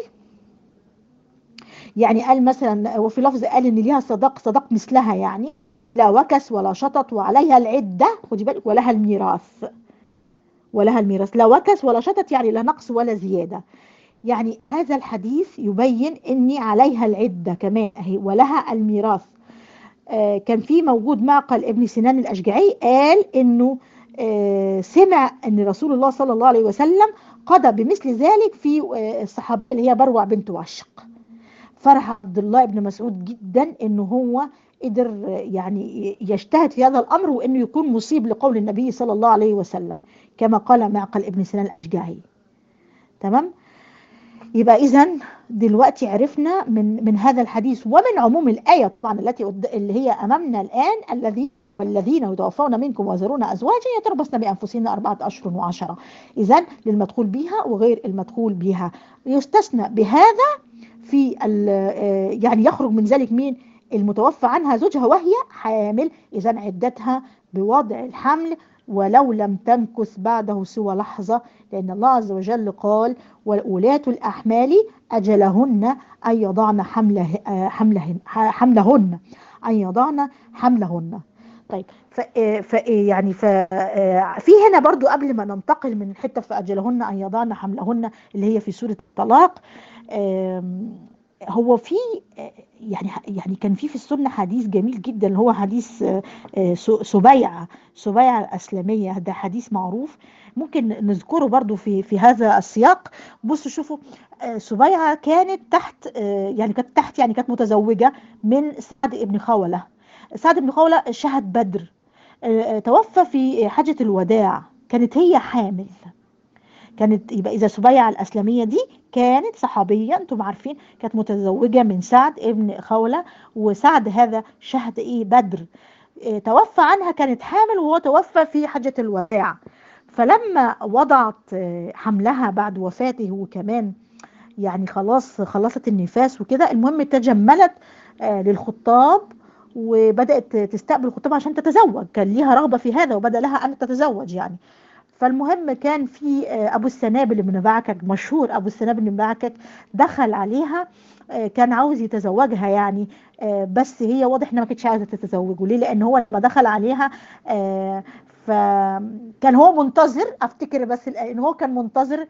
A: يعني قال مثلا وفي لفظ قال ان ليها صداق صداق مثلها يعني لا وكس ولا شطط وعليها العدة خدي بالك ولها الميراث ولها الميراث لا وكس ولا شطط يعني لا نقص ولا زيادة يعني هذا الحديث يبين اني عليها العدة كمان اهي ولها الميراث آه كان في موجود معقل ابن سنان الأشجعي قال انه آه سمع ان رسول الله صلى الله عليه وسلم قضى بمثل ذلك في آه الصحابة اللي هي بروع بنت وشق فرح عبد الله بن مسعود جدا انه هو قدر يعني يجتهد في هذا الامر وانه يكون مصيب لقول النبي صلى الله عليه وسلم كما قال معقل ابن سنان الاشجعي تمام يبقى اذا دلوقتي عرفنا من من هذا الحديث ومن عموم الايه طبعا التي اللي هي امامنا الان الذي والذين يتوفون منكم ويذرون ازواجا يتربصن بانفسهن اربعه اشهر وعشره اذا للمدخول بها وغير المدخول بها يستثنى بهذا في يعني يخرج من ذلك مين المتوفى عنها زوجها وهي حامل إذا عدتها بوضع الحمل ولو لم تمكث بعده سوى لحظة لأن الله عز وجل قال والأولات الأحمال أجلهن أن يضعن حمله حملهن, حملهن أن يضعن حملهن طيب ف ف يعني ف في هنا برضو قبل ما ننتقل من حته في اجلهن ان يضعن حملهن اللي هي في سوره الطلاق هو في يعني يعني كان في في السنه حديث جميل جدا اللي هو حديث سبيعه سبيعه الاسلاميه ده حديث معروف ممكن نذكره برضو في في هذا السياق بصوا شوفوا سبيعه كانت تحت يعني كانت تحت يعني كانت متزوجه من سعد ابن خوله سعد بن خوله شهد بدر توفى في حجه الوداع كانت هي حامل كانت يبقى اذا سبيعه الاسلاميه دي كانت صحابيه انتم عارفين كانت متزوجه من سعد ابن خوله وسعد هذا شهد ايه بدر إيه توفى عنها كانت حامل وهو توفى في حجه الوداع فلما وضعت حملها بعد وفاته وكمان يعني خلاص خلصت النفاس وكده المهم تجملت للخطاب وبدات تستقبل الخطاب عشان تتزوج كان ليها رغبه في هذا وبدا لها ان تتزوج يعني فالمهم كان في ابو السنابل بن بعكك مشهور ابو السنابل بن بعكك دخل عليها كان عاوز يتزوجها يعني بس هي واضح انها ما كانتش عايزه تتزوجه ليه لان هو لما دخل عليها فكان هو منتظر افتكر بس ان هو كان منتظر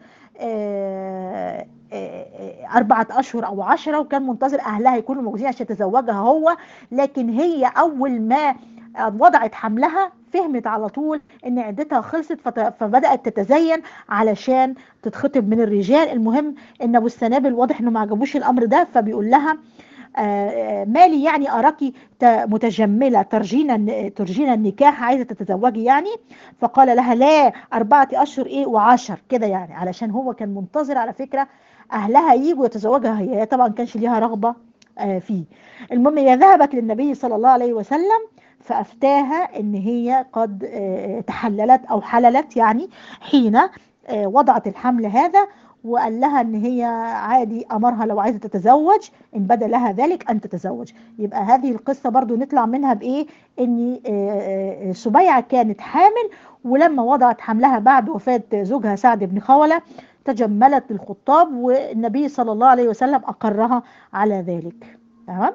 A: أربعة أشهر أو عشرة وكان منتظر أهلها يكونوا موجودين عشان يتزوجها هو لكن هي أول ما وضعت حملها فهمت على طول ان عدتها خلصت فبدات تتزين علشان تتخطب من الرجال المهم ان ابو السنابل واضح انه ما عجبوش الامر ده فبيقول لها مالي يعني أراك متجملة ترجين ترجين النكاح عايزة تتزوجي يعني فقال لها لا أربعة أشهر إيه وعشر كده يعني علشان هو كان منتظر على فكرة أهلها يجوا يتزوجها هي طبعا كانش ليها رغبة فيه المهم هي ذهبت للنبي صلى الله عليه وسلم فأفتاها إن هي قد تحللت أو حللت يعني حين وضعت الحمل هذا وقال لها ان هي عادي امرها لو عايزه تتزوج ان بدا لها ذلك ان تتزوج يبقى هذه القصه برضو نطلع منها بايه ان سبيعه كانت حامل ولما وضعت حملها بعد وفاه زوجها سعد بن خوله تجملت الخطاب والنبي صلى الله عليه وسلم اقرها على ذلك تمام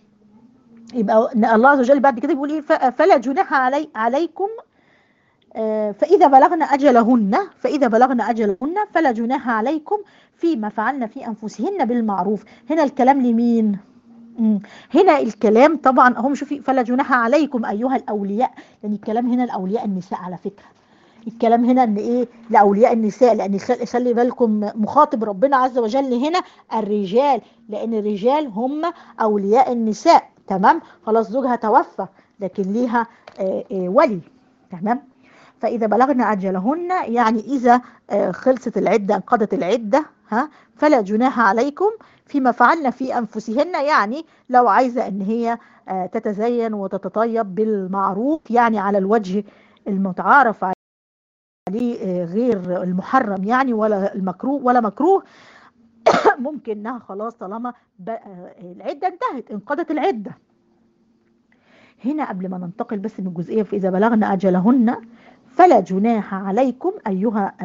A: يبقى الله عز وجل بعد كده بيقول ايه فلا جناح علي عليكم فإذا بلغن أجلهن فإذا بلغن أجلهن فلا جناح عليكم فيما فعلن في أنفسهن بالمعروف هنا الكلام لمين هنا الكلام طبعا هم شوفي فلا جناح عليكم أيها الأولياء لأن الكلام هنا الأولياء النساء على فكرة الكلام هنا ان ايه لاولياء النساء لان خلي بالكم مخاطب ربنا عز وجل هنا الرجال لان الرجال هم اولياء النساء تمام خلاص زوجها توفى لكن ليها آآ آآ ولي تمام فإذا بلغن أجلهن يعني إذا خلصت العدة انقضت العدة ها فلا جناح عليكم فيما فعلن في أنفسهن يعني لو عايزة أن هي تتزين وتتطيب بالمعروف يعني على الوجه المتعارف عليه غير المحرم يعني ولا المكروه ولا مكروه ممكن انها خلاص طالما العده انتهت انقضت العده هنا قبل ما ننتقل بس من الجزئيه فاذا بلغن اجلهن فلا جناح عليكم أيها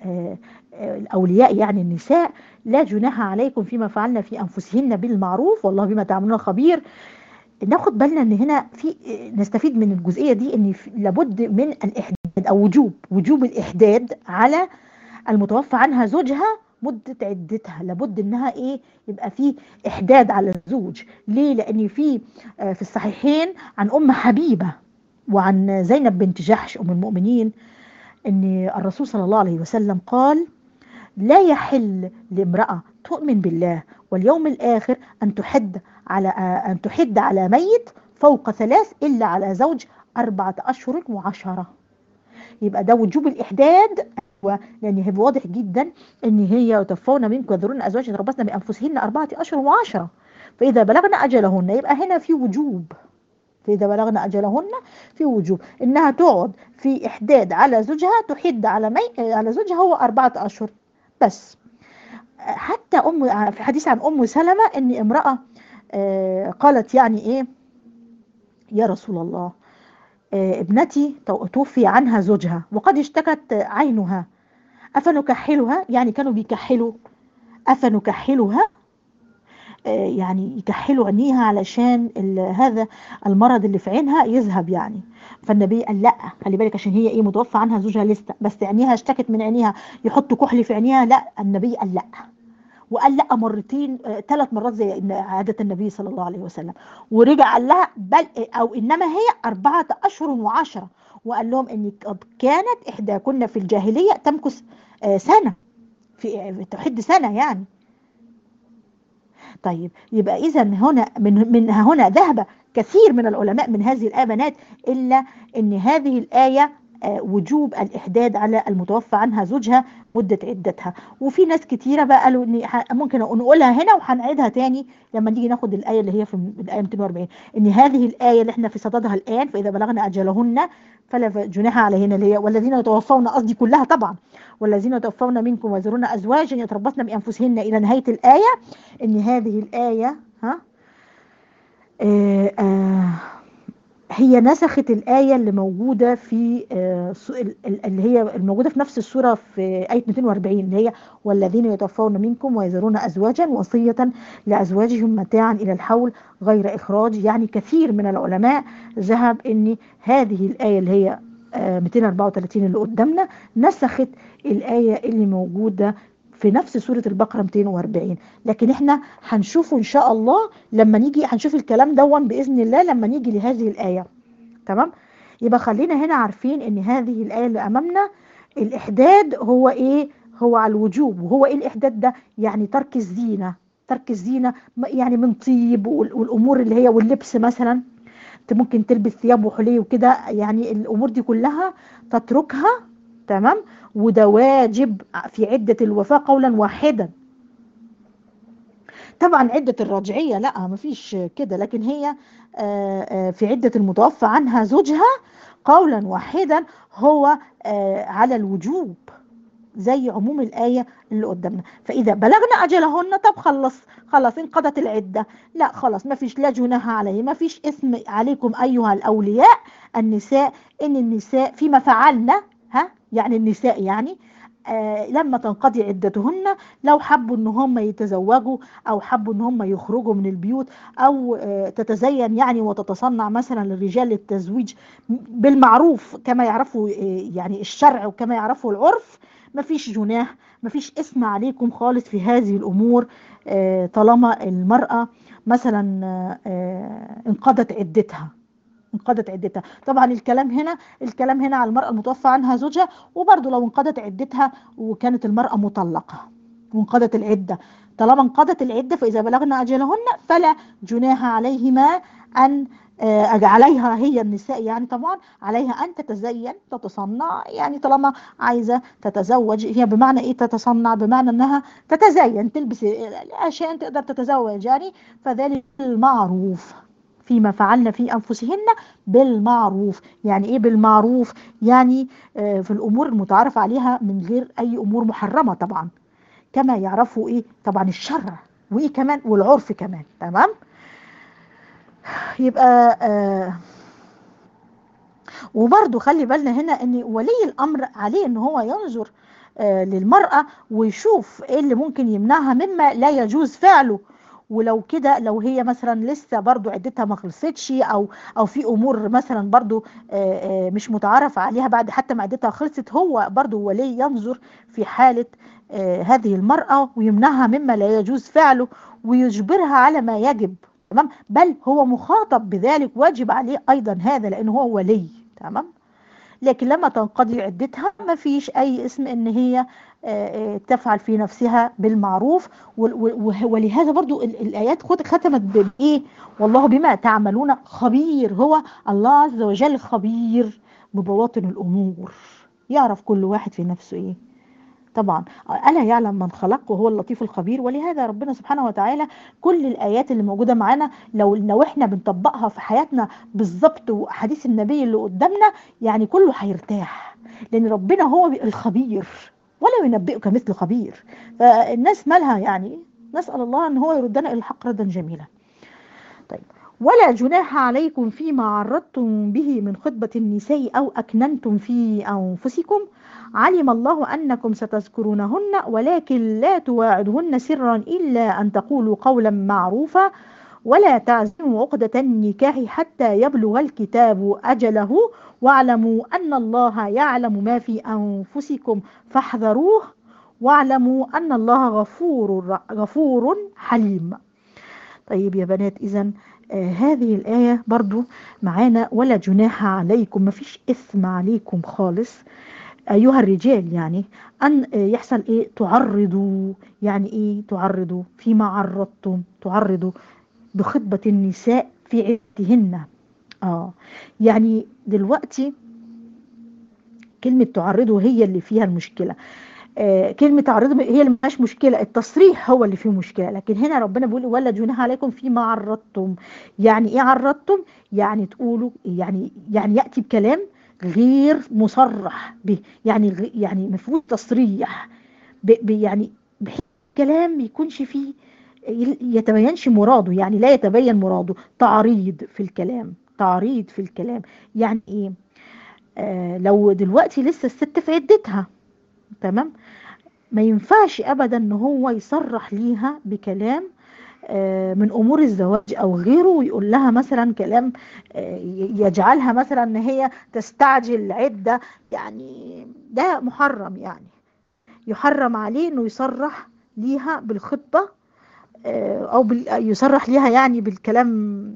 A: الأولياء يعني النساء لا جناح عليكم فيما فعلنا في أنفسهن بالمعروف والله بما تعملون خبير ناخد بالنا ان هنا في نستفيد من الجزئيه دي ان لابد من الاحداد او وجوب وجوب الاحداد على المتوفى عنها زوجها مده عدتها لابد انها ايه يبقى في احداد على الزوج ليه لان في في الصحيحين عن ام حبيبه وعن زينب بنت جحش أم المؤمنين أن الرسول صلى الله عليه وسلم قال لا يحل لامرأة تؤمن بالله واليوم الآخر أن تحد على أن تحد على ميت فوق ثلاث إلا على زوج أربعة أشهر وعشرة يبقى ده وجوب الإحداد لأن هي واضح جدا أن هي يتوفون منكم ويذرون أزواج يتربصن بأنفسهن أربعة أشهر وعشرة فإذا بلغن أجلهن يبقى هنا في وجوب فإذا بلغن أجلهن في وجوب إنها تقعد في إحداد على زوجها تحد على مي على زوجها هو أربعة أشهر بس حتى أم في حديث عن أم سلمة إن امرأة قالت يعني إيه يا رسول الله ابنتي توفي عنها زوجها وقد اشتكت عينها أفنكحلها يعني كانوا بيكحلوا أفنكحلها يعني يكحلوا عينيها علشان هذا المرض اللي في عينها يذهب يعني فالنبي قال لا خلي بالك عشان هي ايه متوفى عنها زوجها لسه بس عينيها اشتكت من عينيها يحطوا كحل في عينيها لا النبي قال لا وقال لا مرتين ثلاث مرات زي عادة النبي صلى الله عليه وسلم ورجع قال لها بل او انما هي اربعة اشهر وعشرة وقال لهم ان قد كانت احداكن في الجاهلية تمكث سنة في تحد سنة يعني طيب يبقى اذا هنا من من هنا ذهب كثير من العلماء من هذه الايه بنات الا ان هذه الايه وجوب الاحداد على المتوفى عنها زوجها مده عدتها وفي ناس كتيره بقى قالوا ان ممكن نقولها هنا وهنعيدها تاني لما نيجي ناخد الايه اللي هي في الايه 240 ان هذه الايه اللي احنا في صددها الان فاذا بلغنا اجلهن فلا جناح عليهن اللي هي والذين يتوفون قصدي كلها طبعا والذين يتوفون منكم ويذرون ازواجا يتربصن بانفسهن الى نهايه الايه ان هذه الايه ها آه آه هي نسخت الآية اللي موجودة في اللي هي الموجودة في نفس السورة في آية 240 اللي هي والذين يتوفون منكم ويذرون أزواجا وصية لأزواجهم متاعا إلى الحول غير إخراج يعني كثير من العلماء ذهب أن هذه الآية اللي هي 234 اللي قدامنا نسخت الآية اللي موجودة في نفس سورة البقرة 240 لكن احنا هنشوفه ان شاء الله لما نيجي هنشوف الكلام دون بإذن الله لما نيجي لهذه الآية تمام يبقى خلينا هنا عارفين ان هذه الآية اللي أمامنا الإحداد هو إيه هو على الوجوب وهو إيه الإحداد ده يعني ترك الزينة ترك الزينة م- يعني من طيب وال- والأمور اللي هي واللبس مثلا انت ممكن تلبس ثياب وحلي وكده يعني الأمور دي كلها تتركها تمام وده واجب في عدة الوفاة قولا واحدا طبعا عدة الرجعية لا مفيش كده لكن هي آه، آه، في عدة المتوفى عنها زوجها قولا واحدا هو آه، على الوجوب زي عموم الآية اللي قدامنا فإذا بلغنا أجلهن طب خلص خلاص انقضت العدة لا خلاص ما فيش لا جناح عليه ما فيش اسم عليكم أيها الأولياء النساء إن النساء فيما فعلنا ها يعني النساء يعني آه لما تنقضي عدتهن لو حبوا ان هم يتزوجوا او حبوا ان هم يخرجوا من البيوت او آه تتزين يعني وتتصنع مثلا للرجال للتزويج بالمعروف كما يعرفوا آه يعني الشرع وكما يعرفوا العرف مفيش جناح مفيش اسم عليكم خالص في هذه الامور آه طالما المرأة مثلا آه انقضت عدتها انقضت عدتها طبعا الكلام هنا الكلام هنا على المرأة المتوفى عنها زوجها وبرضه لو انقضت عدتها وكانت المرأة مطلقة وانقضت العدة طالما انقضت العدة فإذا بلغنا أجلهن فلا جناح عليهما أن آه، عليها هي النساء يعني طبعا عليها أن تتزين تتصنع يعني طالما عايزة تتزوج هي بمعنى إيه تتصنع بمعنى أنها تتزين تلبس عشان تقدر تتزوج يعني فذلك المعروف فيما فعلن في أنفسهن بالمعروف يعني إيه بالمعروف يعني آه، في الأمور المتعارف عليها من غير أي أمور محرمة طبعا كما يعرفوا إيه طبعا الشرع وإيه كمان والعرف كمان تمام يبقى آه وبرضه خلي بالنا هنا ان ولي الامر عليه ان هو ينظر آه للمرأة ويشوف ايه اللي ممكن يمنعها مما لا يجوز فعله ولو كده لو هي مثلا لسه برضو عدتها ما خلصتش او او في امور مثلا برضو آه، آه، مش متعارف عليها بعد حتى ما عدتها خلصت هو برضو ولي ينظر في حالة آه، هذه المرأة ويمنعها مما لا يجوز فعله ويجبرها على ما يجب تمام بل هو مخاطب بذلك واجب عليه ايضا هذا لانه هو ولي تمام لكن لما تنقضي عدتها ما فيش اي اسم ان هي آه، آه، تفعل في نفسها بالمعروف وال- وال- ولهذا برضو ال- الايات خد- ختمت بايه والله بما تعملون خبير هو الله عز وجل خبير ببواطن الامور يعرف كل واحد في نفسه ايه طبعا ألا يعلم من خلق وهو اللطيف الخبير ولهذا ربنا سبحانه وتعالى كل الآيات اللي موجودة معانا لو لو احنا بنطبقها في حياتنا بالظبط وأحاديث النبي اللي قدامنا يعني كله هيرتاح لأن ربنا هو الخبير ولا ينبئك مثل خبير فالناس مالها يعني نسأل الله أن هو يردنا إلى الحق ردا جميلا طيب ولا جناح عليكم فيما عرضتم به من خطبة النساء أو أكننتم في أنفسكم علم الله أنكم ستذكرونهن ولكن لا تواعدهن سرا إلا أن تقولوا قولا معروفا ولا تعزموا عقدة النكاح حتى يبلغ الكتاب أجله واعلموا أن الله يعلم ما في أنفسكم فاحذروه واعلموا أن الله غفور غفور حليم طيب يا بنات إذا آه هذه الآية برضو معانا ولا جناح عليكم مفيش إثم عليكم خالص أيها الرجال يعني أن آه، يحصل إيه تعرضوا يعني إيه تعرضوا فيما عرضتم تعرضوا بخطبة النساء في عدتهن آه يعني دلوقتي كلمة تعرضوا هي اللي فيها المشكلة آه كلمة تعرضوا هي اللي مش مشكلة التصريح هو اللي فيه مشكلة لكن هنا ربنا بيقول ولا جناح عليكم فيما عرضتم يعني ايه عرضتم يعني تقولوا يعني يعني يأتي بكلام غير مصرح به يعني غ- يعني مفهوم تصريح ب ب يعني بحيث كلام يكونش فيه ي- يتبينش مراده يعني لا يتبين مراده تعريض في الكلام تعريض في الكلام يعني ايه آه لو دلوقتي لسه الست في عدتها تمام ما ينفعش ابدا ان هو يصرح ليها بكلام آه، من امور الزواج او غيره ويقول لها مثلا كلام آه، ي- يجعلها مثلا ان هي تستعجل العده يعني ده محرم يعني يحرم عليه انه يصرح ليها بالخطبه آه، او بال- يصرح ليها يعني بالكلام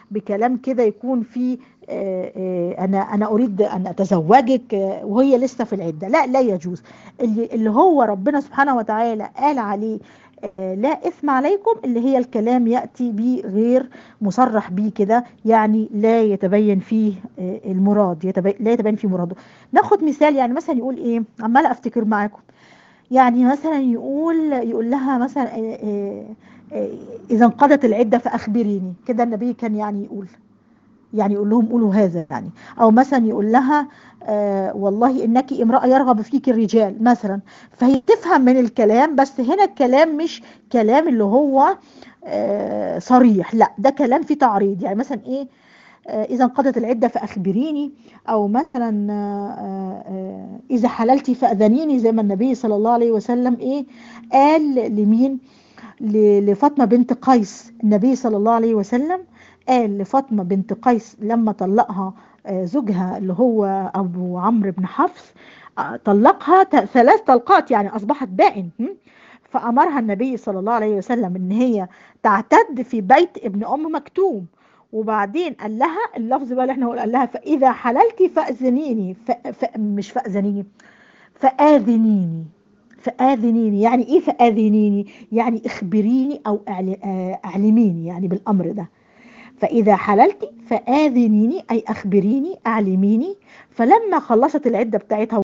A: بكلام كده يكون فيه آه، آه، انا انا اريد ان اتزوجك آه، وهي لسه في العده لا لا يجوز اللي اللي هو ربنا سبحانه وتعالى قال عليه آه، لا اثم عليكم اللي هي الكلام ياتي به غير مصرح به كده يعني لا يتبين فيه آه، المراد يتبين لا يتبين فيه مراده ناخد مثال يعني مثلا يقول ايه عماله افتكر معاكم يعني مثلا يقول يقول لها مثلا آه، آه، آه، اذا انقضت العده فاخبريني كده النبي كان يعني يقول يعني يقول لهم قولوا هذا يعني او مثلا يقول لها آه والله انك امراه يرغب فيك الرجال مثلا فهي تفهم من الكلام بس هنا الكلام مش كلام اللي هو آه صريح لا ده كلام فيه تعريض يعني مثلا ايه آه اذا انقضت العده فاخبريني او مثلا آه آه اذا حللتي فاذنيني زي ما النبي صلى الله عليه وسلم ايه قال لمين ل- لفاطمه بنت قيس النبي صلى الله عليه وسلم قال لفاطمة بنت قيس لما طلقها آه، زوجها اللي هو أبو عمرو بن حفص آه، طلقها ت- ثلاث طلقات يعني أصبحت بائن م? فأمرها النبي صلى الله عليه وسلم إن هي تعتد في بيت ابن أم مكتوم وبعدين قال لها اللفظ بقى اللي احنا قال لها فإذا حللتي فأذنيني ف... ف... مش فأذنيني فآذنيني فآذنيني يعني إيه فآذنيني يعني اخبريني أو أعل- آه، أعلميني يعني بالأمر ده فإذا حللت فآذنيني أي أخبريني أعلميني فلما خلصت العدة بتاعتها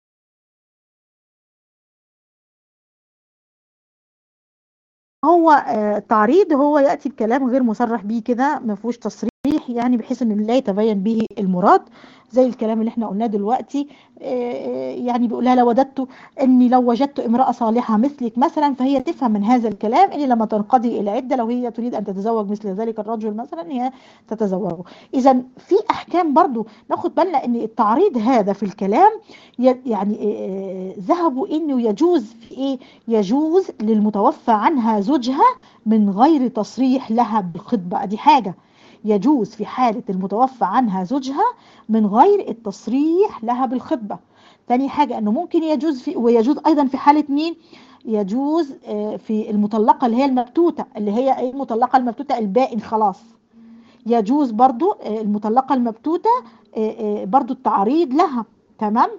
A: هو آه، التعريض هو يأتي بكلام غير مصرح به كده ما فيهوش تصريح يعني بحيث ان لا يتبين به المراد زي الكلام اللي احنا قلناه دلوقتي آه، يعني بيقول لها لو وددت اني لو وجدت امرأة صالحة مثلك مثلا فهي تفهم من هذا الكلام ان لما تنقضي العدة لو هي تريد ان تتزوج مثل ذلك الرجل مثلا هي تتزوجه اذا في احكام برضو ناخد بالنا ان التعريض هذا في الكلام ي- يعني آه، ذهبوا انه يجوز في ايه يجوز للمتوفى عنها زوجها من غير تصريح لها بالخطبة دي حاجة يجوز في حالة المتوفى عنها زوجها من غير التصريح لها بالخطبة تاني حاجة انه ممكن يجوز في ويجوز ايضا في حالة مين يجوز آه، في المطلقة اللي هي المبتوتة اللي هي ايه المطلقة المبتوتة البائن خلاص يجوز برضو آه، المطلقة المبتوتة آه، آه، برضو التعريض لها تمام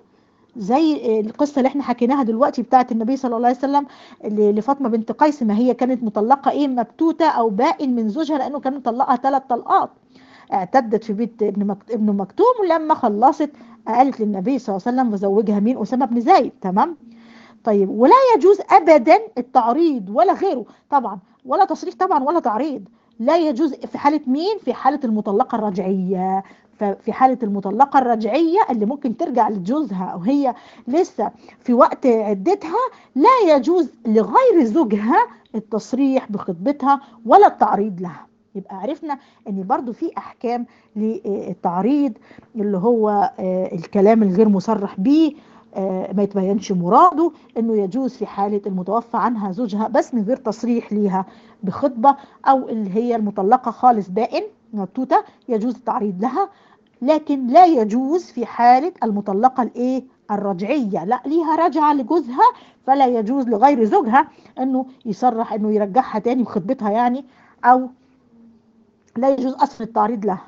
A: زي القصة اللي احنا حكيناها دلوقتي بتاعت النبي صلى الله عليه وسلم ل- لفاطمة بنت قيس ما هي كانت مطلقة ايه مبتوتة او بائن من زوجها لانه كان مطلقها ثلاث طلقات اعتدت في بيت ابن مكت... ابن مكتوم ولما خلصت قالت للنبي صلى الله عليه وسلم وزوجها مين أسامة بن زيد تمام طيب ولا يجوز ابدا التعريض ولا غيره طبعا ولا تصريح طبعا ولا تعريض لا يجوز في حالة مين في حالة المطلقة الرجعية ففي حالة المطلقة الرجعية اللي ممكن ترجع لجوزها وهي لسه في وقت عدتها لا يجوز لغير زوجها التصريح بخطبتها ولا التعريض لها يبقى عرفنا ان برضو في احكام للتعريض اللي هو آه، الكلام الغير مصرح به آه، ما يتبينش مراده انه يجوز في حالة المتوفى عنها زوجها بس من غير تصريح ليها بخطبة او اللي هي المطلقة خالص بائن مبتوتة يجوز التعريض لها لكن لا يجوز في حالة المطلقة الايه الرجعية لا ليها رجعة لجوزها فلا يجوز لغير زوجها انه يصرح انه يرجعها تاني بخطبتها يعني او لا يجوز اصل التعريض لها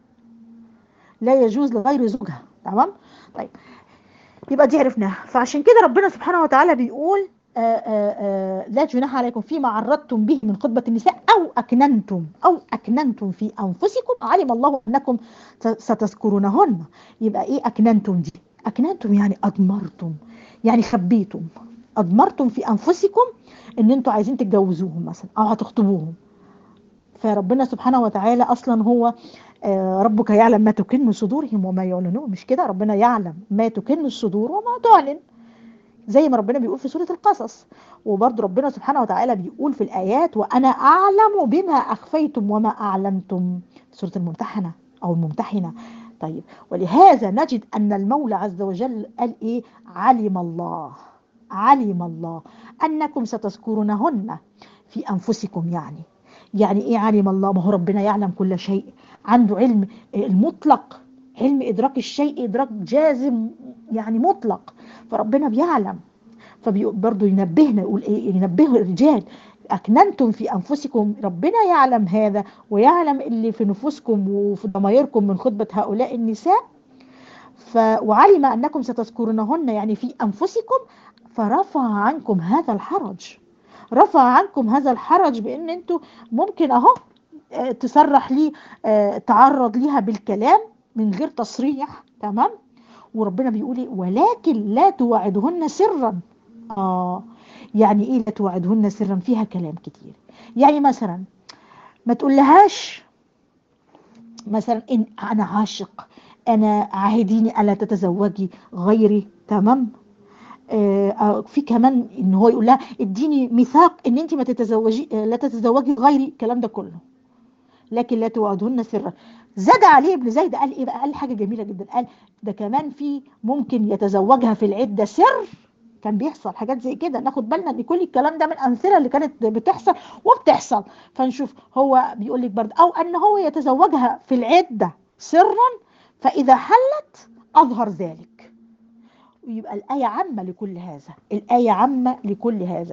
A: لا يجوز لغير زوجها تمام طيب يبقى دي عرفناها فعشان كده ربنا سبحانه وتعالى بيقول آآ آآ لا جناح عليكم فيما عرضتم به من خطبة النساء أو أكننتم أو أكننتم في أنفسكم علم الله أنكم ستذكرونهن يبقى إيه أكننتم دي أكننتم يعني أضمرتم يعني خبيتم أضمرتم في أنفسكم إن أنتوا عايزين تتجوزوهم مثلا أو هتخطبوهم فربنا سبحانه وتعالى أصلا هو آه، ربك يعلم ما تكن صدورهم وما يعلنون مش كده ربنا يعلم ما تكن الصدور وما تعلن زي ما ربنا بيقول في سورة القصص وبرضه ربنا سبحانه وتعالى بيقول في الآيات وأنا أعلم بما أخفيتم وما أعلنتم سورة الممتحنة أو الممتحنة طيب ولهذا نجد أن المولى عز وجل قال إيه علم الله علم الله أنكم ستذكرونهن في أنفسكم يعني يعني إيه علم الله ما هو ربنا يعلم كل شيء عنده علم المطلق علم إدراك الشيء إدراك جازم يعني مطلق فربنا بيعلم فبرضه ينبهنا يقول ايه ينبه الرجال أكننتم في أنفسكم ربنا يعلم هذا ويعلم اللي في نفوسكم وفي ضمائركم من خطبة هؤلاء النساء ف... وعلم أنكم ستذكرونهن يعني في أنفسكم فرفع عنكم هذا الحرج رفع عنكم هذا الحرج بأن أنتوا ممكن أهو آه، تصرح لي آه، تعرض ليها بالكلام من غير تصريح تمام وربنا بيقول إيه ولكن لا توعدهن سرا آه يعني ايه لا توعدهن سرا فيها كلام كتير يعني مثلا ما تقولهاش مثلا إن أنا عاشق أنا عاهديني ألا تتزوجي غيري تمام آه آه، في كمان ان هو يقول لها اديني ميثاق ان انت ما تتزوجي آه، لا تتزوجي غيري الكلام ده كله لكن لا توعدهن سرا زاد عليه ابن زيد قال ايه بقى قال حاجه جميله جدا قال ده كمان في ممكن يتزوجها في العده سر كان بيحصل حاجات زي كده ناخد بالنا ان كل الكلام ده من امثله اللي كانت بتحصل وبتحصل فنشوف هو بيقول لك برضه او ان هو يتزوجها في العده سرا فاذا حلت اظهر ذلك ويبقى الايه عامه لكل هذا الايه عامه لكل هذا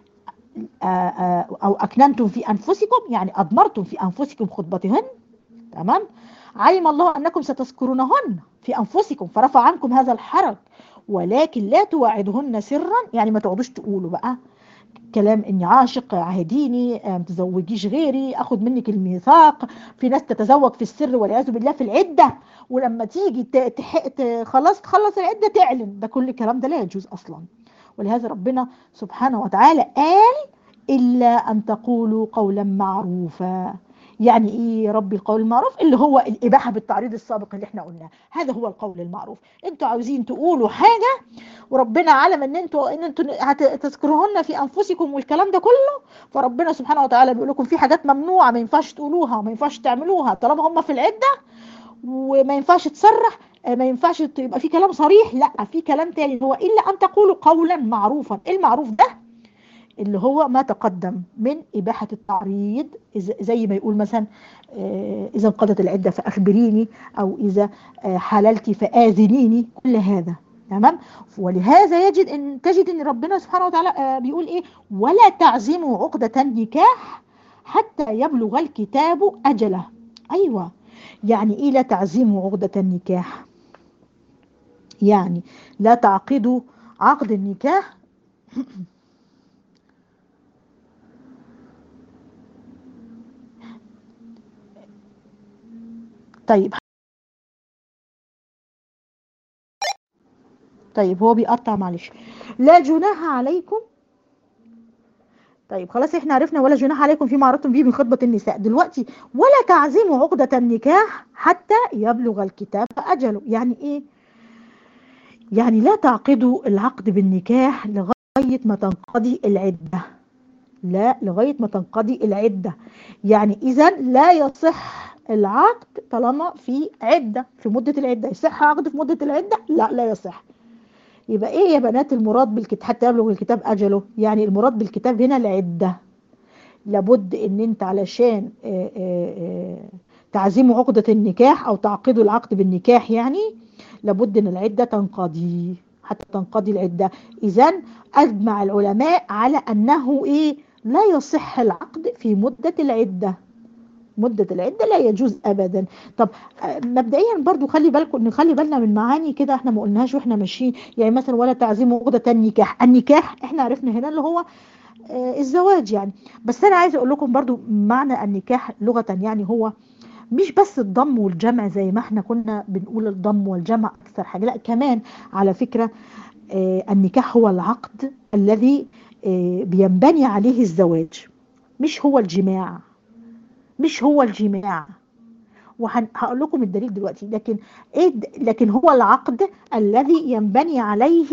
A: آه، آه، او اكننتم في انفسكم يعني اضمرتم في انفسكم خطبتهن تمام علم الله انكم ستذكرونهن في انفسكم فرفع عنكم هذا الحرج ولكن لا توعدهن سرا يعني ما تقعدوش تقولوا بقى كلام اني عاشق عهديني آه، ما تزوجيش غيري اخد منك الميثاق في ناس تتزوج في السر والعياذ بالله في العده ولما تيجي ت- تح... ت... خلاص تخلص العده تعلن ده كل الكلام ده لا يجوز اصلا ولهذا ربنا سبحانه وتعالى قال الا ان تقولوا قولا معروفا يعني ايه يا ربي القول المعروف اللي هو الاباحه بالتعريض السابق اللي احنا قلناه هذا هو القول المعروف انتوا عاوزين تقولوا حاجه وربنا علم ان انتوا ان انتوا هت- تذكروهن في انفسكم والكلام ده كله فربنا سبحانه وتعالى بيقول لكم في حاجات ممنوعه ما ينفعش تقولوها وما ينفعش تعملوها طالما هم في العده وما ينفعش تصرح آه، ما ينفعش يبقى في كلام صريح لا في كلام تاني هو الا ان تقولوا قولا معروفا المعروف ده اللي هو ما تقدم من إباحة التعريض إذا- زي ما يقول مثلا آه، إذا انقضت العدة فأخبريني أو إذا آه، حللت فآذنيني كل هذا تمام ولهذا يجد ان تجد ان ربنا سبحانه وتعالى آه، بيقول ايه ولا تعزموا عقدة النكاح حتى يبلغ الكتاب اجله ايوه يعني ايه لا تعزموا عقدة النكاح يعني لا تعقدوا عقد النكاح طيب طيب هو بيقطع معلش لا جناح عليكم طيب خلاص احنا عرفنا ولا جناح عليكم فيما عرضتم به من خطبة النساء دلوقتي ولا تعزموا عقدة النكاح حتى يبلغ الكتاب أجله يعني ايه يعني لا تعقدوا العقد بالنكاح لغاية ما تنقضي العدة لا لغاية ما تنقضي العدة يعني إذا لا يصح العقد طالما في عدة في مدة العدة يصح عقد في مدة العدة لا لا يصح يبقى ايه يا بنات المراد بالكتاب حتى يبلغ الكتاب اجله يعني المراد بالكتاب هنا العده لابد ان انت علشان آه، آه، آه، تعزموا عقدة النكاح او تعقدوا العقد بالنكاح يعني لابد ان العدة تنقضي حتى تنقضي العدة اذا اجمع العلماء على انه ايه لا يصح العقد في مدة العدة مدة العدة لا يجوز ابدا طب آه، مبدئيا برضو خلي بالكم نخلي بالنا من معاني كده احنا ما قلناهاش واحنا ماشيين يعني مثلا ولا تعزيم عقدة النكاح النكاح احنا عرفنا هنا اللي هو آه، الزواج يعني بس انا عايزه اقول لكم برضو معنى النكاح لغة يعني هو مش بس الضم والجمع زي ما احنا كنا بنقول الضم والجمع اكثر حاجة لا كمان على فكرة آه، النكاح هو العقد الذي آه، بينبني عليه الزواج مش هو الجماع مش هو الجماع وهقول لكم الدليل دلوقتي لكن ايه د- لكن هو العقد الذي ينبني عليه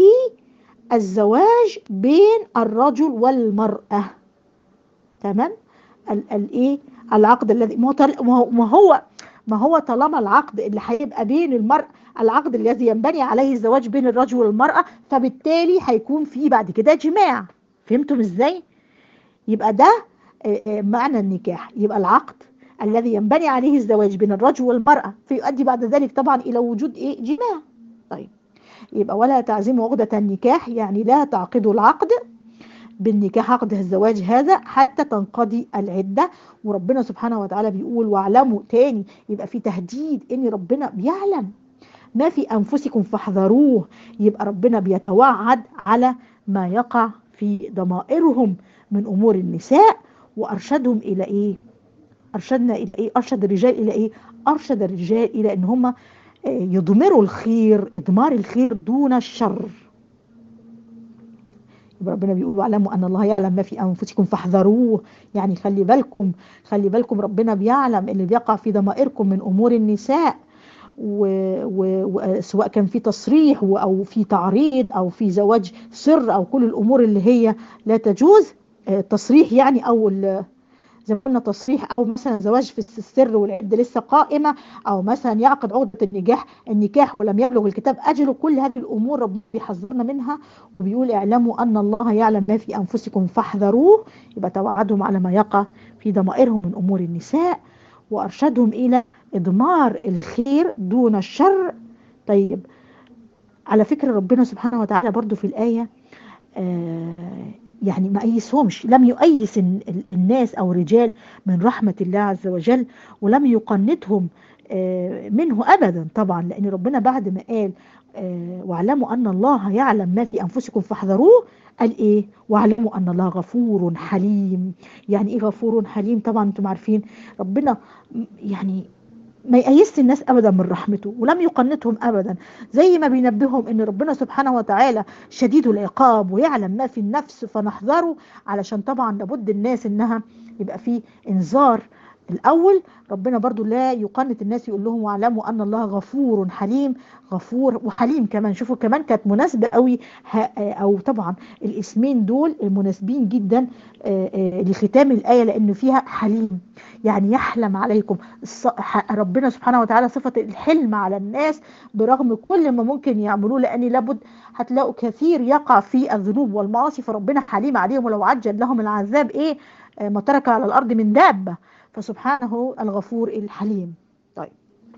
A: الزواج بين الرجل والمرأة تمام ال- الايه العقد الذي ما هو طل- ما هو- ما هو ما هو طالما العقد اللي هيبقى بين المرأة العقد الذي ينبني عليه الزواج بين الرجل والمرأة فبالتالي هيكون فيه بعد كده جماع فهمتم ازاي يبقى ده آه، آه، معنى النكاح يبقى العقد الذي ينبني عليه الزواج بين الرجل والمرأة فيؤدي بعد ذلك طبعا إلى وجود إيه جماع طيب يبقى ولا تعزموا عقدة النكاح يعني لا تعقدوا العقد بالنكاح عقد الزواج هذا حتى تنقضي العدة وربنا سبحانه وتعالى بيقول واعلموا تاني يبقى في تهديد ان ربنا بيعلم ما في انفسكم فاحذروه يبقى ربنا بيتوعد على ما يقع في ضمائرهم من امور النساء وارشدهم الى ايه ارشدنا الى ايه ارشد الرجال الى ايه ارشد الرجال الى ان هم يضمروا الخير اضمار الخير دون الشر يبقى ربنا بيقول واعلموا ان الله يعلم ما في انفسكم فاحذروه يعني خلي بالكم خلي بالكم ربنا بيعلم اللي بيقع في ضمائركم من امور النساء وسواء كان في تصريح او في تعريض او في زواج سر او كل الامور اللي هي لا تجوز تصريح يعني او زي ما قلنا تصريح او مثلا زواج في السر والعده لسه قائمه او مثلا يعقد عقده النجاح النكاح ولم يبلغ الكتاب اجله كل هذه الامور ربنا بيحذرنا منها وبيقول اعلموا ان الله يعلم ما في انفسكم فاحذروه يبقى توعدهم على ما يقع في ضمائرهم من امور النساء وارشدهم الى اضمار الخير دون الشر طيب على فكره ربنا سبحانه وتعالى برضو في الايه آه يعني ما أيسهمش لم يؤيس الناس أو الرجال من رحمة الله عز وجل ولم يقنتهم منه أبدا طبعا لأن ربنا بعد ما قال واعلموا أن الله يعلم ما في أنفسكم فاحذروه قال إيه واعلموا أن الله غفور حليم يعني إيه غفور حليم طبعا أنتم عارفين ربنا يعني ما يأيس الناس ابدا من رحمته ولم يقنطهم ابدا زي ما بينبههم ان ربنا سبحانه وتعالى شديد العقاب ويعلم ما في النفس فنحذره علشان طبعا لابد الناس انها يبقى في انذار الاول ربنا برضو لا يقنط الناس يقول لهم واعلموا ان الله غفور حليم غفور وحليم كمان شوفوا كمان كانت مناسبه قوي او طبعا الاسمين دول مناسبين جدا لختام الايه لانه فيها حليم يعني يحلم عليكم ربنا سبحانه وتعالى صفه الحلم على الناس برغم كل ما ممكن يعملوه لان لابد هتلاقوا كثير يقع في الذنوب والمعاصي فربنا حليم عليهم ولو عجل لهم العذاب ايه ما ترك على الارض من دابه فسبحانه الغفور الحليم طيب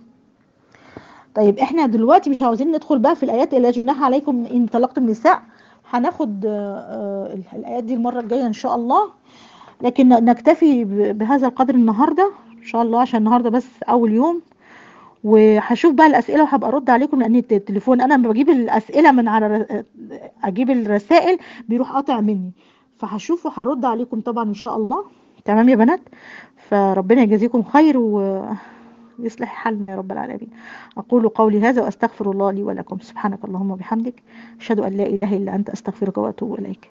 A: طيب احنا دلوقتي مش عاوزين ندخل بقى في الايات اللي جناح عليكم ان طلقتم النساء هناخد الايات دي المره الجايه ان شاء الله لكن نكتفي بهذا القدر النهارده ان شاء الله عشان النهارده بس اول يوم وهشوف بقى الاسئله وهبقى ارد عليكم لان التليفون انا لما بجيب الاسئله من على اجيب الرسائل بيروح قاطع مني فهشوف وهرد عليكم طبعا ان شاء الله تمام يا بنات فربنا يجازيكم خير ويصلح حالنا يا رب العالمين أقول قولي هذا وأستغفر الله لي ولكم سبحانك اللهم وبحمدك أشهد أن لا إله إلا أنت أستغفرك وأتوب إليك